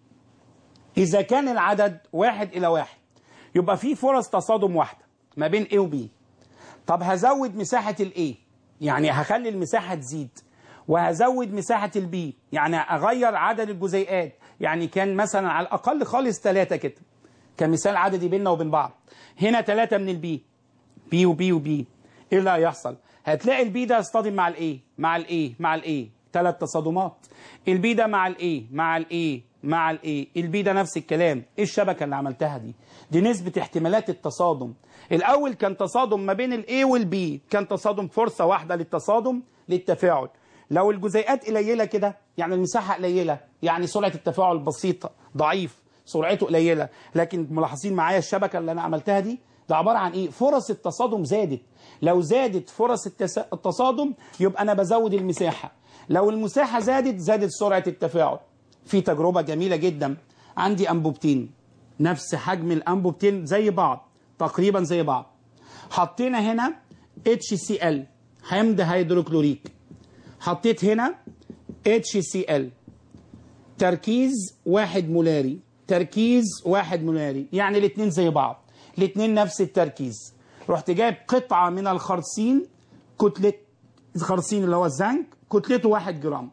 إذا كان العدد واحد إلى واحد يبقى في فرص تصادم واحدة ما بين A و B طب هزود مساحة الاي يعني هخلي المساحة تزيد وهزود مساحة البي يعني اغير عدد الجزيئات يعني كان مثلا على الاقل خالص ثلاثة كده كمثال عددي بيننا وبين بعض هنا ثلاثة من البي بي وبي وبي ايه اللي هيحصل هتلاقي البي ده يصطدم مع الاي مع الاي مع الاي ثلاث تصادمات البي ده مع الايه مع الايه مع الايه البي ده نفس الكلام ايه الشبكه اللي عملتها دي دي نسبه احتمالات التصادم الاول كان تصادم ما بين الاي والبي كان تصادم فرصه واحده للتصادم للتفاعل لو الجزيئات قليله كده يعني المساحه قليله يعني سرعه التفاعل بسيطه ضعيف سرعته قليله لكن ملاحظين معايا الشبكه اللي انا عملتها دي ده عباره عن ايه فرص التصادم زادت لو زادت فرص التس... التصادم يبقى انا بزود المساحه لو المساحه زادت زادت سرعه التفاعل في تجربه جميله جدا عندي انبوبتين نفس حجم الانبوبتين زي بعض تقريبا زي بعض حطينا هنا HCl حمض هيدروكلوريك حطيت هنا HCl تركيز واحد مولاري تركيز واحد مولاري يعني الاثنين زي بعض الاثنين نفس التركيز رحت جايب قطعة من الخرسين كتلة الخرسين اللي هو الزنك كتلته واحد جرام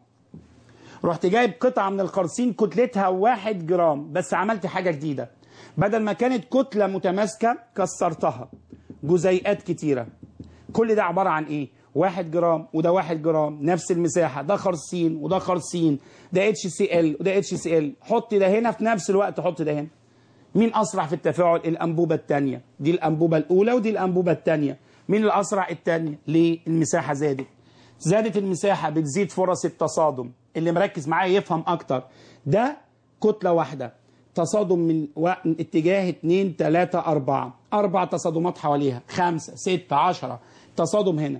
رحت جايب قطعة من الخرسين كتلتها واحد جرام بس عملت حاجة جديدة بدل ما كانت كتلة متماسكة كسرتها جزيئات كتيرة كل ده عبارة عن ايه واحد جرام وده واحد جرام نفس المساحة ده خرسين وده خرسين ده اتش سي ال وده اتش سي ال حط ده هنا في نفس الوقت حط ده هنا مين اسرع في التفاعل الانبوبة الثانية دي الانبوبة الاولى ودي الانبوبة الثانية مين الاسرع الثانية ليه المساحة زادت زادت المساحة بتزيد فرص التصادم اللي مركز معايا يفهم اكتر ده كتلة واحدة تصادم من و... من اتجاه 2 3 4 اربع تصادمات حواليها 5 6 10 تصادم هنا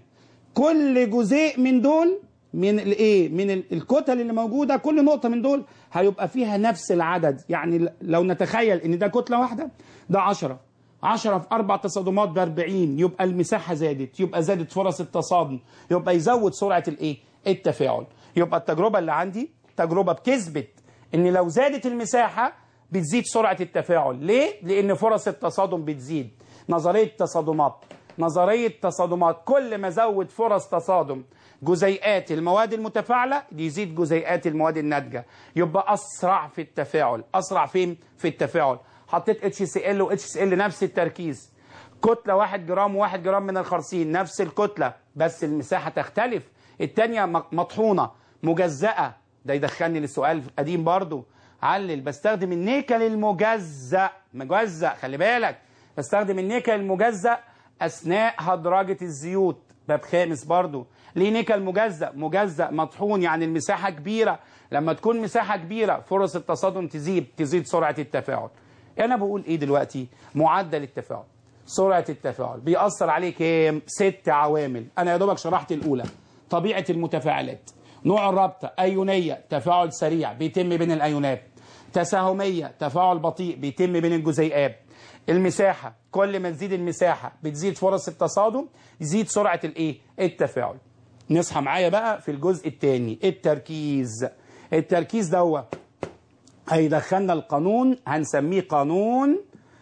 كل جزيء من دول من الايه من ال- الكتل اللي موجوده كل نقطه من دول هيبقى فيها نفس العدد يعني ل- لو نتخيل ان ده كتله واحده ده 10 10 في اربع تصادمات ب 40 يبقى المساحه زادت يبقى زادت فرص التصادم يبقى يزود سرعه الايه التفاعل يبقى التجربه اللي عندي تجربه بتثبت ان لو زادت المساحه بتزيد سرعه التفاعل ليه لان فرص التصادم بتزيد نظريه التصادمات نظريه تصادمات كل ما زود فرص تصادم جزيئات المواد المتفاعله يزيد جزيئات المواد الناتجه يبقى اسرع في التفاعل اسرع فين في التفاعل حطيت اتش سي ال واتش سي ال نفس التركيز كتله 1 جرام و1 جرام من الخرسين نفس الكتله بس المساحه تختلف الثانيه مطحونه مجزأه ده يدخلني للسؤال قديم برضو علل بستخدم النيكل المجزأ مجزأ خلي بالك بستخدم النيكل المجزأ اثناء هدرجه الزيوت باب خامس برضو ليه نيكل مجزأ مجزأ مطحون يعني المساحه كبيره لما تكون مساحه كبيره فرص التصادم تزيد تزيد سرعه التفاعل انا بقول ايه دلوقتي معدل التفاعل سرعه التفاعل بيأثر عليه كام ست عوامل انا يا دوبك شرحت الاولى طبيعه المتفاعلات نوع الرابطه ايونيه تفاعل سريع بيتم بين الايونات تساهميه تفاعل بطيء بيتم بين الجزيئات المساحه كل ما تزيد المساحه بتزيد فرص التصادم يزيد سرعه الايه التفاعل نصحى معايا بقى في الجزء الثاني التركيز التركيز دوت هيدخلنا القانون هنسميه قانون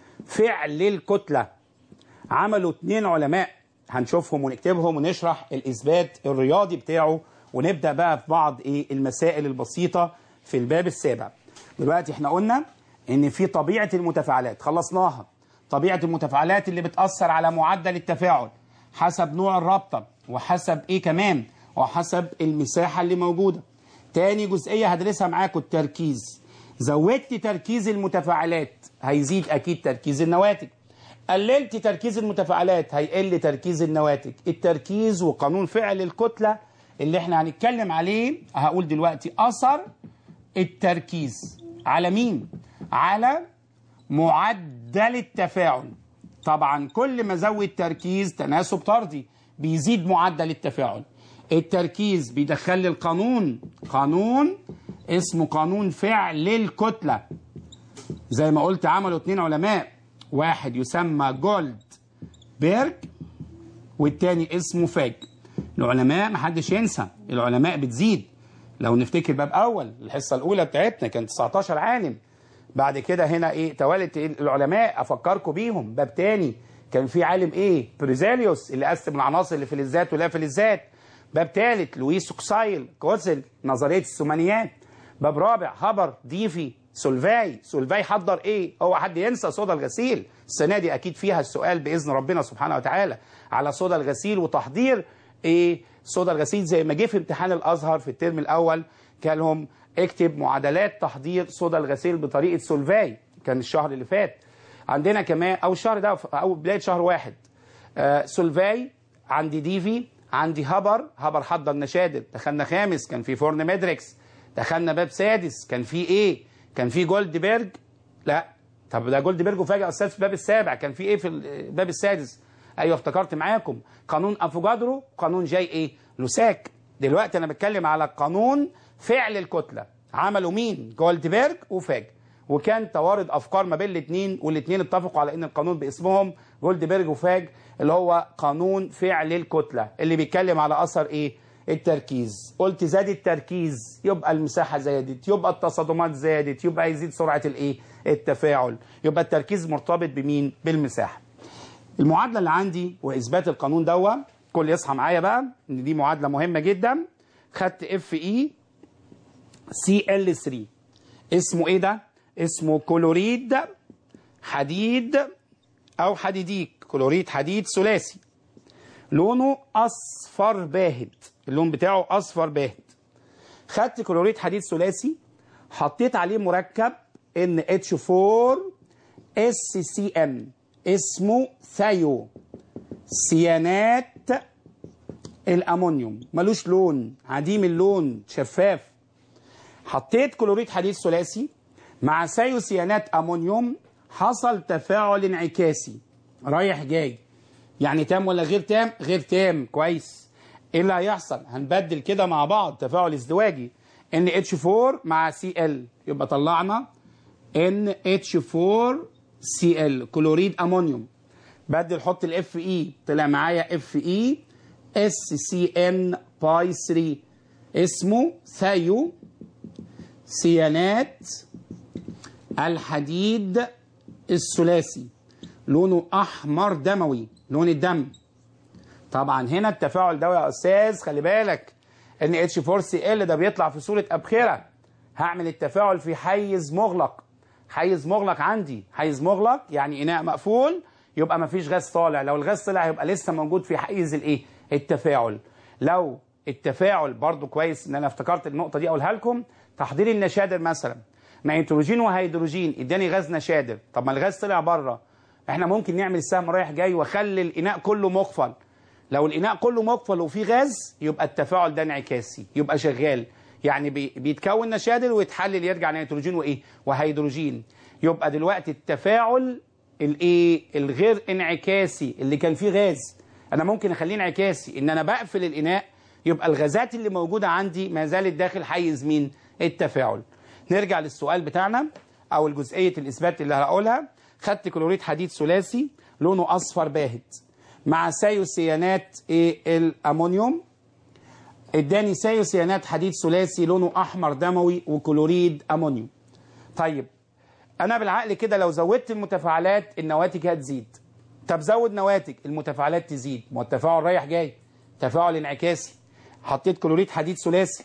فعل الكتله عملوا اتنين علماء هنشوفهم ونكتبهم ونشرح الاثبات الرياضي بتاعه ونبدا بقى في بعض ايه المسائل البسيطه في الباب السابع دلوقتي احنا قلنا ان في طبيعه المتفاعلات خلصناها طبيعه المتفاعلات اللي بتاثر على معدل التفاعل حسب نوع الرابطه وحسب ايه كمان وحسب المساحه اللي موجوده تاني جزئيه هدرسها معاكم التركيز زودت تركيز المتفاعلات هيزيد اكيد تركيز النواتج قللت تركيز المتفاعلات هيقل تركيز النواتج التركيز وقانون فعل الكتله اللي احنا هنتكلم عليه هقول دلوقتي اثر التركيز على مين على معدل التفاعل طبعا كل ما زود تركيز تناسب طردي بيزيد معدل التفاعل التركيز بيدخل لي القانون قانون اسمه قانون فعل الكتله زي ما قلت عملوا اتنين علماء واحد يسمى جولد بيرج والتاني اسمه فاج العلماء محدش ينسى العلماء بتزيد لو نفتكر باب اول الحصه الاولى بتاعتنا كان 19 عالم بعد كده هنا ايه توالت العلماء افكركم بيهم باب تاني كان في عالم ايه بريزاليوس اللي قسم العناصر اللي في الذات ولا في الذات باب ثالث لويس اوكسايل كوتسل نظريه الثمانيات باب رابع هبر ديفي سولفاي سولفاي حضر ايه هو حد ينسى صودا الغسيل السنه دي اكيد فيها السؤال باذن ربنا سبحانه وتعالى على صودا الغسيل وتحضير ايه صودا الغسيل زي ما جه في امتحان الازهر في الترم الاول كان لهم اكتب معادلات تحضير صودا الغسيل بطريقه سولفاي كان الشهر اللي فات عندنا كمان او الشهر ده او بدايه شهر واحد آه سولفاي عندي ديفي عندي هبر هبر حضر نشادر دخلنا خامس كان في فرن ميدريكس دخلنا باب سادس كان في ايه كان في جولدبرج لا طب ده جولدبرج وفاجئ استاذ في الباب السابع كان في ايه في الباب السادس ايوه افتكرت معاكم قانون افوجادرو قانون جاي ايه لوساك دلوقتي انا بتكلم على قانون فعل الكتله عملوا مين جولدبرج وفاج وكان توارد افكار ما بين الاثنين والاثنين اتفقوا على ان القانون باسمهم جولدبرج وفاج اللي هو قانون فعل الكتله اللي بيتكلم على اثر ايه التركيز قلت زاد التركيز يبقى المساحه زادت يبقى التصادمات زادت يبقى يزيد سرعه الايه التفاعل يبقى التركيز مرتبط بمين بالمساحه المعادله اللي عندي واثبات القانون دوا كل يصحى معايا بقى ان دي معادله مهمه جدا خدت اف اي سي ال 3 اسمه ايه ده اسمه كلوريد حديد او حديديك كلوريد حديد ثلاثي لونه اصفر باهت اللون بتاعه اصفر باهت خدت كلوريد حديد ثلاثي حطيت عليه مركب ان اتش 4 اس سي ام اسمه ثايو سيانات الامونيوم ملوش لون عديم اللون شفاف حطيت كلوريد حديد ثلاثي مع ثيوسيانات امونيوم حصل تفاعل انعكاسي رايح جاي يعني تام ولا غير تام غير تام كويس ايه اللي هيحصل هنبدل كده مع بعض تفاعل ازدواجي ان اتش 4 مع سي ال يبقى طلعنا ان اتش 4 سي ال كلوريد امونيوم بدل حط الاف اي طلع معايا اف اي اس سي ان باي 3 اسمه ثايو سيانات الحديد الثلاثي لونه احمر دموي لون الدم طبعا هنا التفاعل ده يا استاذ خلي بالك ان اتش 4 سي ال ده بيطلع في صوره ابخره هعمل التفاعل في حيز مغلق حيز مغلق عندي حيز مغلق يعني اناء مقفول يبقى ما فيش غاز طالع لو الغاز طلع هيبقى لسه موجود في حيز الايه التفاعل لو التفاعل برضو كويس ان انا افتكرت النقطه دي اقولها لكم تحضير النشادر مثلا نيتروجين وهيدروجين اداني غاز نشادر طب ما الغاز طلع بره احنا ممكن نعمل السهم رايح جاي واخلي الاناء كله مقفل لو الاناء كله مقفل وفيه غاز يبقى التفاعل ده انعكاسي يبقى شغال يعني بي بيتكون نشادر ويتحلل يرجع نيتروجين وايه وهيدروجين يبقى دلوقتي التفاعل الايه الغير انعكاسي اللي كان فيه غاز انا ممكن اخليه انعكاسي ان انا بقفل الاناء يبقى الغازات اللي موجوده عندي ما زالت داخل حيز مين التفاعل نرجع للسؤال بتاعنا او الجزئيه الاثبات اللي هقولها خدت كلوريد حديد ثلاثي لونه اصفر باهت مع سيوسيانات ايه الامونيوم اداني سيوسيانات حديد ثلاثي لونه احمر دموي وكلوريد امونيوم طيب انا بالعقل كده لو زودت المتفاعلات النواتج هتزيد طب زود نواتج المتفاعلات تزيد ما هو التفاعل رايح جاي تفاعل انعكاسي حطيت كلوريد حديد ثلاثي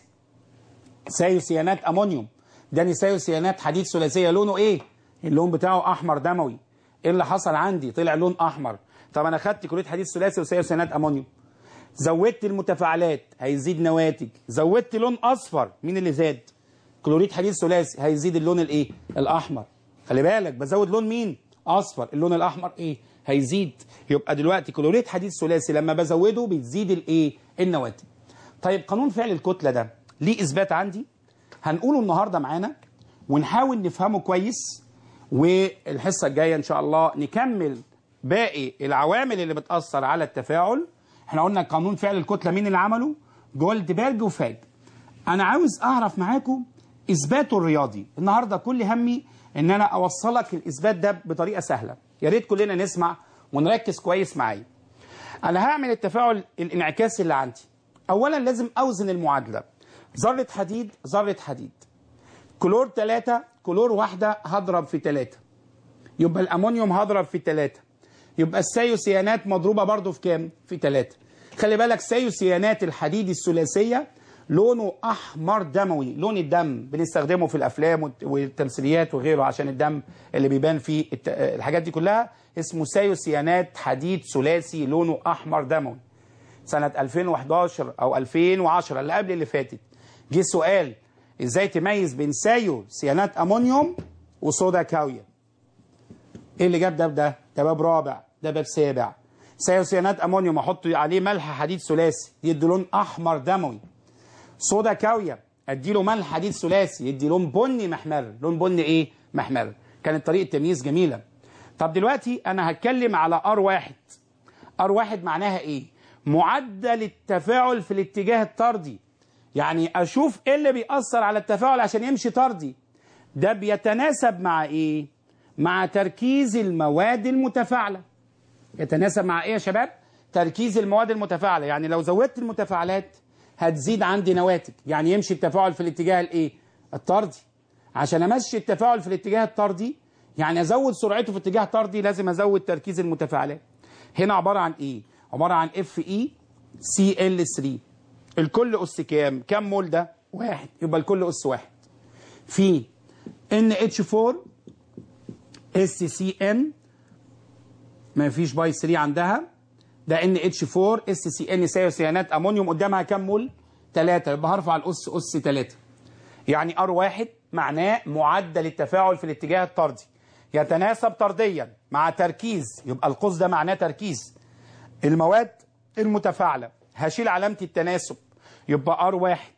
سيوسيانات امونيوم اداني سيوسيانات حديد ثلاثيه لونه ايه اللون بتاعه احمر دموي ايه اللي حصل عندي طلع لون احمر طب انا خدت كلوريد حديد ثلاثي وسيوسيانات امونيوم زودت المتفاعلات هيزيد نواتج زودت لون اصفر مين اللي زاد كلوريد حديد ثلاثي هيزيد اللون الايه الاحمر خلي بالك بزود لون مين اصفر اللون الاحمر ايه هيزيد يبقى دلوقتي كلوريد حديد ثلاثي لما بزوده بتزيد الايه النواتج طيب قانون فعل الكتله ده ليه اثبات عندي هنقوله النهارده معانا ونحاول نفهمه كويس والحصه الجايه ان شاء الله نكمل باقي العوامل اللي بتاثر على التفاعل احنا قلنا قانون فعل الكتله مين اللي عمله جولدبرج وفاج انا عاوز اعرف معاكم اثباته الرياضي النهارده كل همي ان انا اوصلك الاثبات ده بطريقه سهله يا ريت كلنا نسمع ونركز كويس معايا انا هعمل التفاعل الانعكاسي اللي عندي اولا لازم اوزن المعادله ذره حديد ذره حديد كلور 3 كلور واحده هضرب في 3 يبقى الامونيوم هضرب في 3 يبقى السيوسيانات مضروبه برضو في كام في 3 خلي بالك سيوسيانات الحديد الثلاثيه لونه احمر دموي لون الدم بنستخدمه في الافلام والتمثيليات وغيره عشان الدم اللي بيبان فيه الت... الحاجات دي كلها اسمه سيوسيانات حديد ثلاثي لونه احمر دموي سنه 2011 او 2010 اللي قبل اللي فاتت جه سؤال ازاي تميز بين سايو سيانات امونيوم وصودا كاويه ايه اللي جاب ده بده ده باب رابع ده باب سابع سيانات امونيوم احط عليه ملح حديد ثلاثي يدي لون احمر دموي صودا كاويه اديله ملح حديد ثلاثي يدي لون بني محمر لون بني ايه محمر كانت طريقه تمييز جميله طب دلوقتي انا هتكلم على ار واحد ار واحد معناها ايه معدل التفاعل في الاتجاه الطردي يعني اشوف ايه اللي بيأثر على التفاعل عشان يمشي طردي ده بيتناسب مع ايه مع تركيز المواد المتفاعله يتناسب مع ايه يا شباب تركيز المواد المتفاعله يعني لو زودت المتفاعلات هتزيد عندي نواتج يعني يمشي التفاعل في الاتجاه الايه الطردي عشان امشي التفاعل في الاتجاه الطردي يعني ازود سرعته في اتجاه طردي لازم ازود تركيز المتفاعلات هنا عباره عن ايه عباره عن اف اي سي ال 3 الكل اس كام كام مول ده واحد يبقى الكل اس واحد في ان اتش 4 اس سي ان ما فيش باي 3 عندها ده ان اتش 4 اس سي ان سيانات امونيوم قدامها كام مول 3 يبقى هرفع الاس اس 3 يعني ار واحد معناه معدل التفاعل في الاتجاه الطردي يتناسب طرديا مع تركيز يبقى القوس ده معناه تركيز المواد المتفاعله هشيل علامه التناسب يبقى ار واحد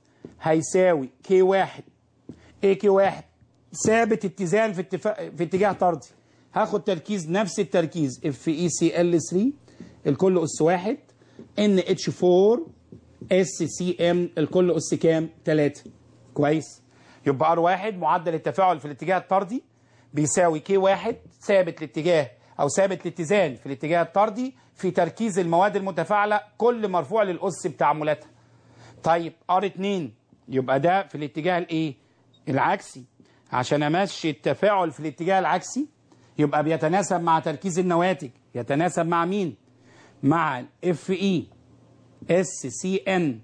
هيساوي كي واحد اي كي واحد ثابت اتزان في, اتفاق في اتجاه طردي هاخد تركيز نفس التركيز اف اي سي ال 3 الكل اس واحد ان اتش 4 اس سي ام الكل اس كام 3 كويس يبقى ار واحد معدل التفاعل في الاتجاه الطردي بيساوي كي واحد ثابت الاتجاه او ثابت الاتزان في الاتجاه الطردي في تركيز المواد المتفاعله كل مرفوع للاس بتعاملاتها طيب ار 2 يبقى ده في الاتجاه الايه العكسي عشان امشي التفاعل في الاتجاه العكسي يبقى بيتناسب مع تركيز النواتج يتناسب مع مين مع الاف اي اس سي ان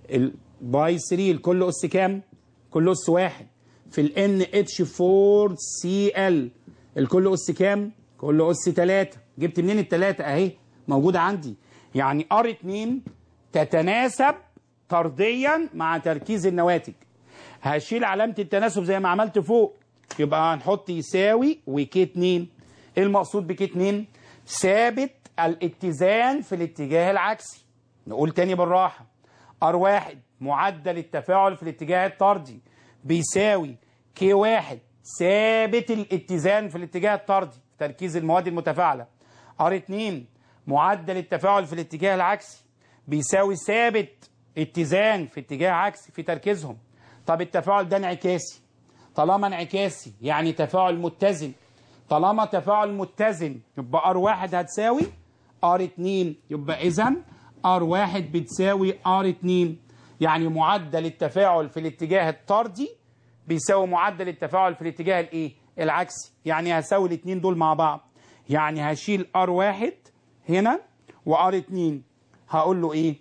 باي 3 الكل اس كام كل اس واحد في الان اتش 4 سي ال الكل اس كام كل اس 3 جبت منين الثلاثه اهي موجوده عندي يعني ار 2 تتناسب طرديا مع تركيز النواتج هشيل علامه التناسب زي ما عملت فوق يبقى هنحط يساوي وكي 2 ايه المقصود بكي 2 ثابت الاتزان في الاتجاه العكسي نقول تاني بالراحه ار واحد معدل التفاعل في الاتجاه الطردي بيساوي كي واحد ثابت الاتزان في الاتجاه الطردي في تركيز المواد المتفاعله ار 2 معدل التفاعل في الاتجاه العكسي بيساوي ثابت اتزان في اتجاه عكسي في تركيزهم طب التفاعل ده انعكاسي طالما انعكاسي يعني تفاعل متزن طالما تفاعل متزن يبقى ار واحد هتساوي ار 2 يبقى اذا ار واحد بتساوي ار 2 يعني معدل التفاعل في الاتجاه الطردي بيساوي معدل التفاعل في الاتجاه الايه العكسي يعني هساوي الاثنين دول مع بعض يعني هشيل ار واحد هنا وار 2 هقول له ايه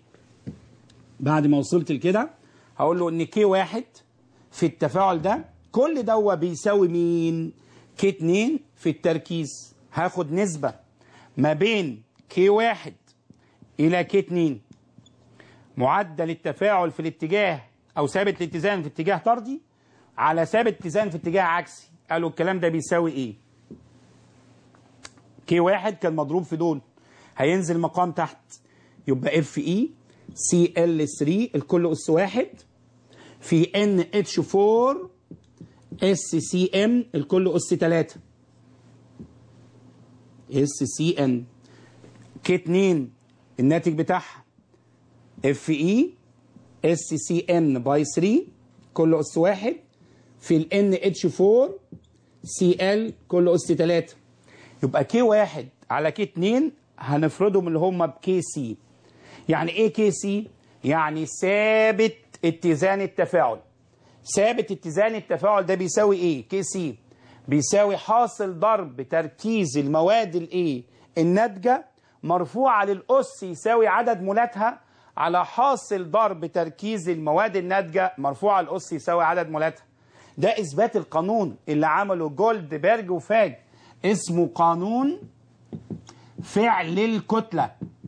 بعد ما وصلت لكده هقول له ان كي واحد في التفاعل ده كل دوا بيساوي مين كي 2 في التركيز هاخد نسبة ما بين كي واحد إلى كي 2 معدل التفاعل في الاتجاه أو ثابت الاتزان في اتجاه طردي على ثابت اتزان في اتجاه عكسي قالوا الكلام ده بيساوي إيه كي واحد كان مضروب في دول هينزل مقام تحت يبقى اف اي سي ال 3 الكل اس واحد في ان اتش 4 اس سي ام الكل اس 3 اس سي ان كي 2 الناتج بتاعها اف اي اس سي ان باي 3 كل اس واحد في الان اتش 4 سي ال كل اس 3 يبقى كي واحد على كي 2 هنفرضهم اللي هم بكي سي يعني ايه كي سي يعني ثابت اتزان التفاعل ثابت اتزان التفاعل ده بيساوي ايه كي سي بيساوي حاصل ضرب تركيز المواد الايه الناتجه مرفوعه للاس يساوي عدد مولاتها على حاصل ضرب تركيز المواد الناتجه مرفوعه الاس يساوي عدد مولاتها ده اثبات القانون اللي عمله جولدبرج وفاج اسمه قانون فعل الكتله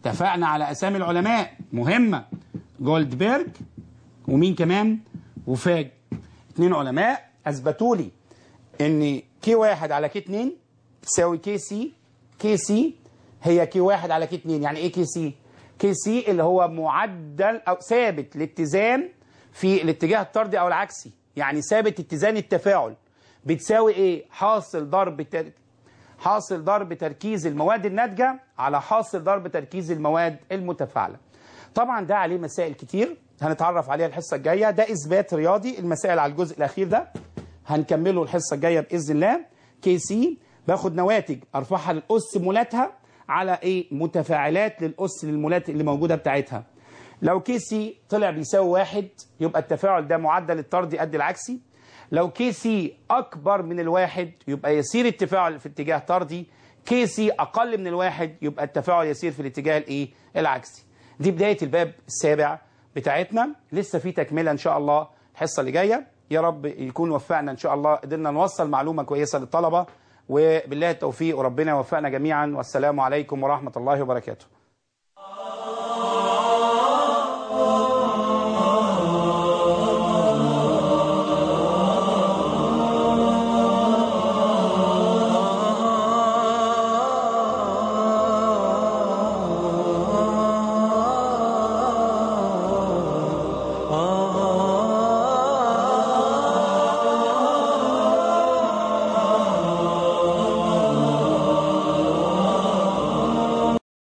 اتفقنا على اسامي العلماء مهمه جولدبرج ومين كمان وفاج اتنين علماء اثبتوا لي ان كي واحد على كي اتنين تساوي كي سي كي سي هي كي واحد على كي اتنين يعني ايه كي سي كي سي اللي هو معدل او ثابت الاتزان في الاتجاه الطردي او العكسي يعني ثابت اتزان التفاعل بتساوي ايه حاصل ضرب تر... حاصل ضرب تركيز المواد الناتجه على حاصل ضرب تركيز المواد المتفاعله طبعا ده عليه مسائل كتير هنتعرف عليها الحصه الجايه ده اثبات رياضي المسائل على الجزء الاخير ده هنكمله الحصه الجايه باذن الله كي سي باخد نواتج ارفعها للاس مولاتها على ايه متفاعلات للاس للمولات اللي موجوده بتاعتها لو كي سي طلع بيساوي واحد يبقى التفاعل ده معدل الطردي قد العكسي لو كي سي اكبر من الواحد يبقى يسير التفاعل في اتجاه طردي كي سي اقل من الواحد يبقى التفاعل يسير في الاتجاه الايه العكسي دي بدايه الباب السابع بتاعتنا لسه في تكمله ان شاء الله الحصه اللي جايه يا رب يكون وفقنا ان شاء الله قدرنا نوصل معلومه كويسه للطلبه وبالله التوفيق وربنا يوفقنا جميعا والسلام عليكم ورحمه الله وبركاته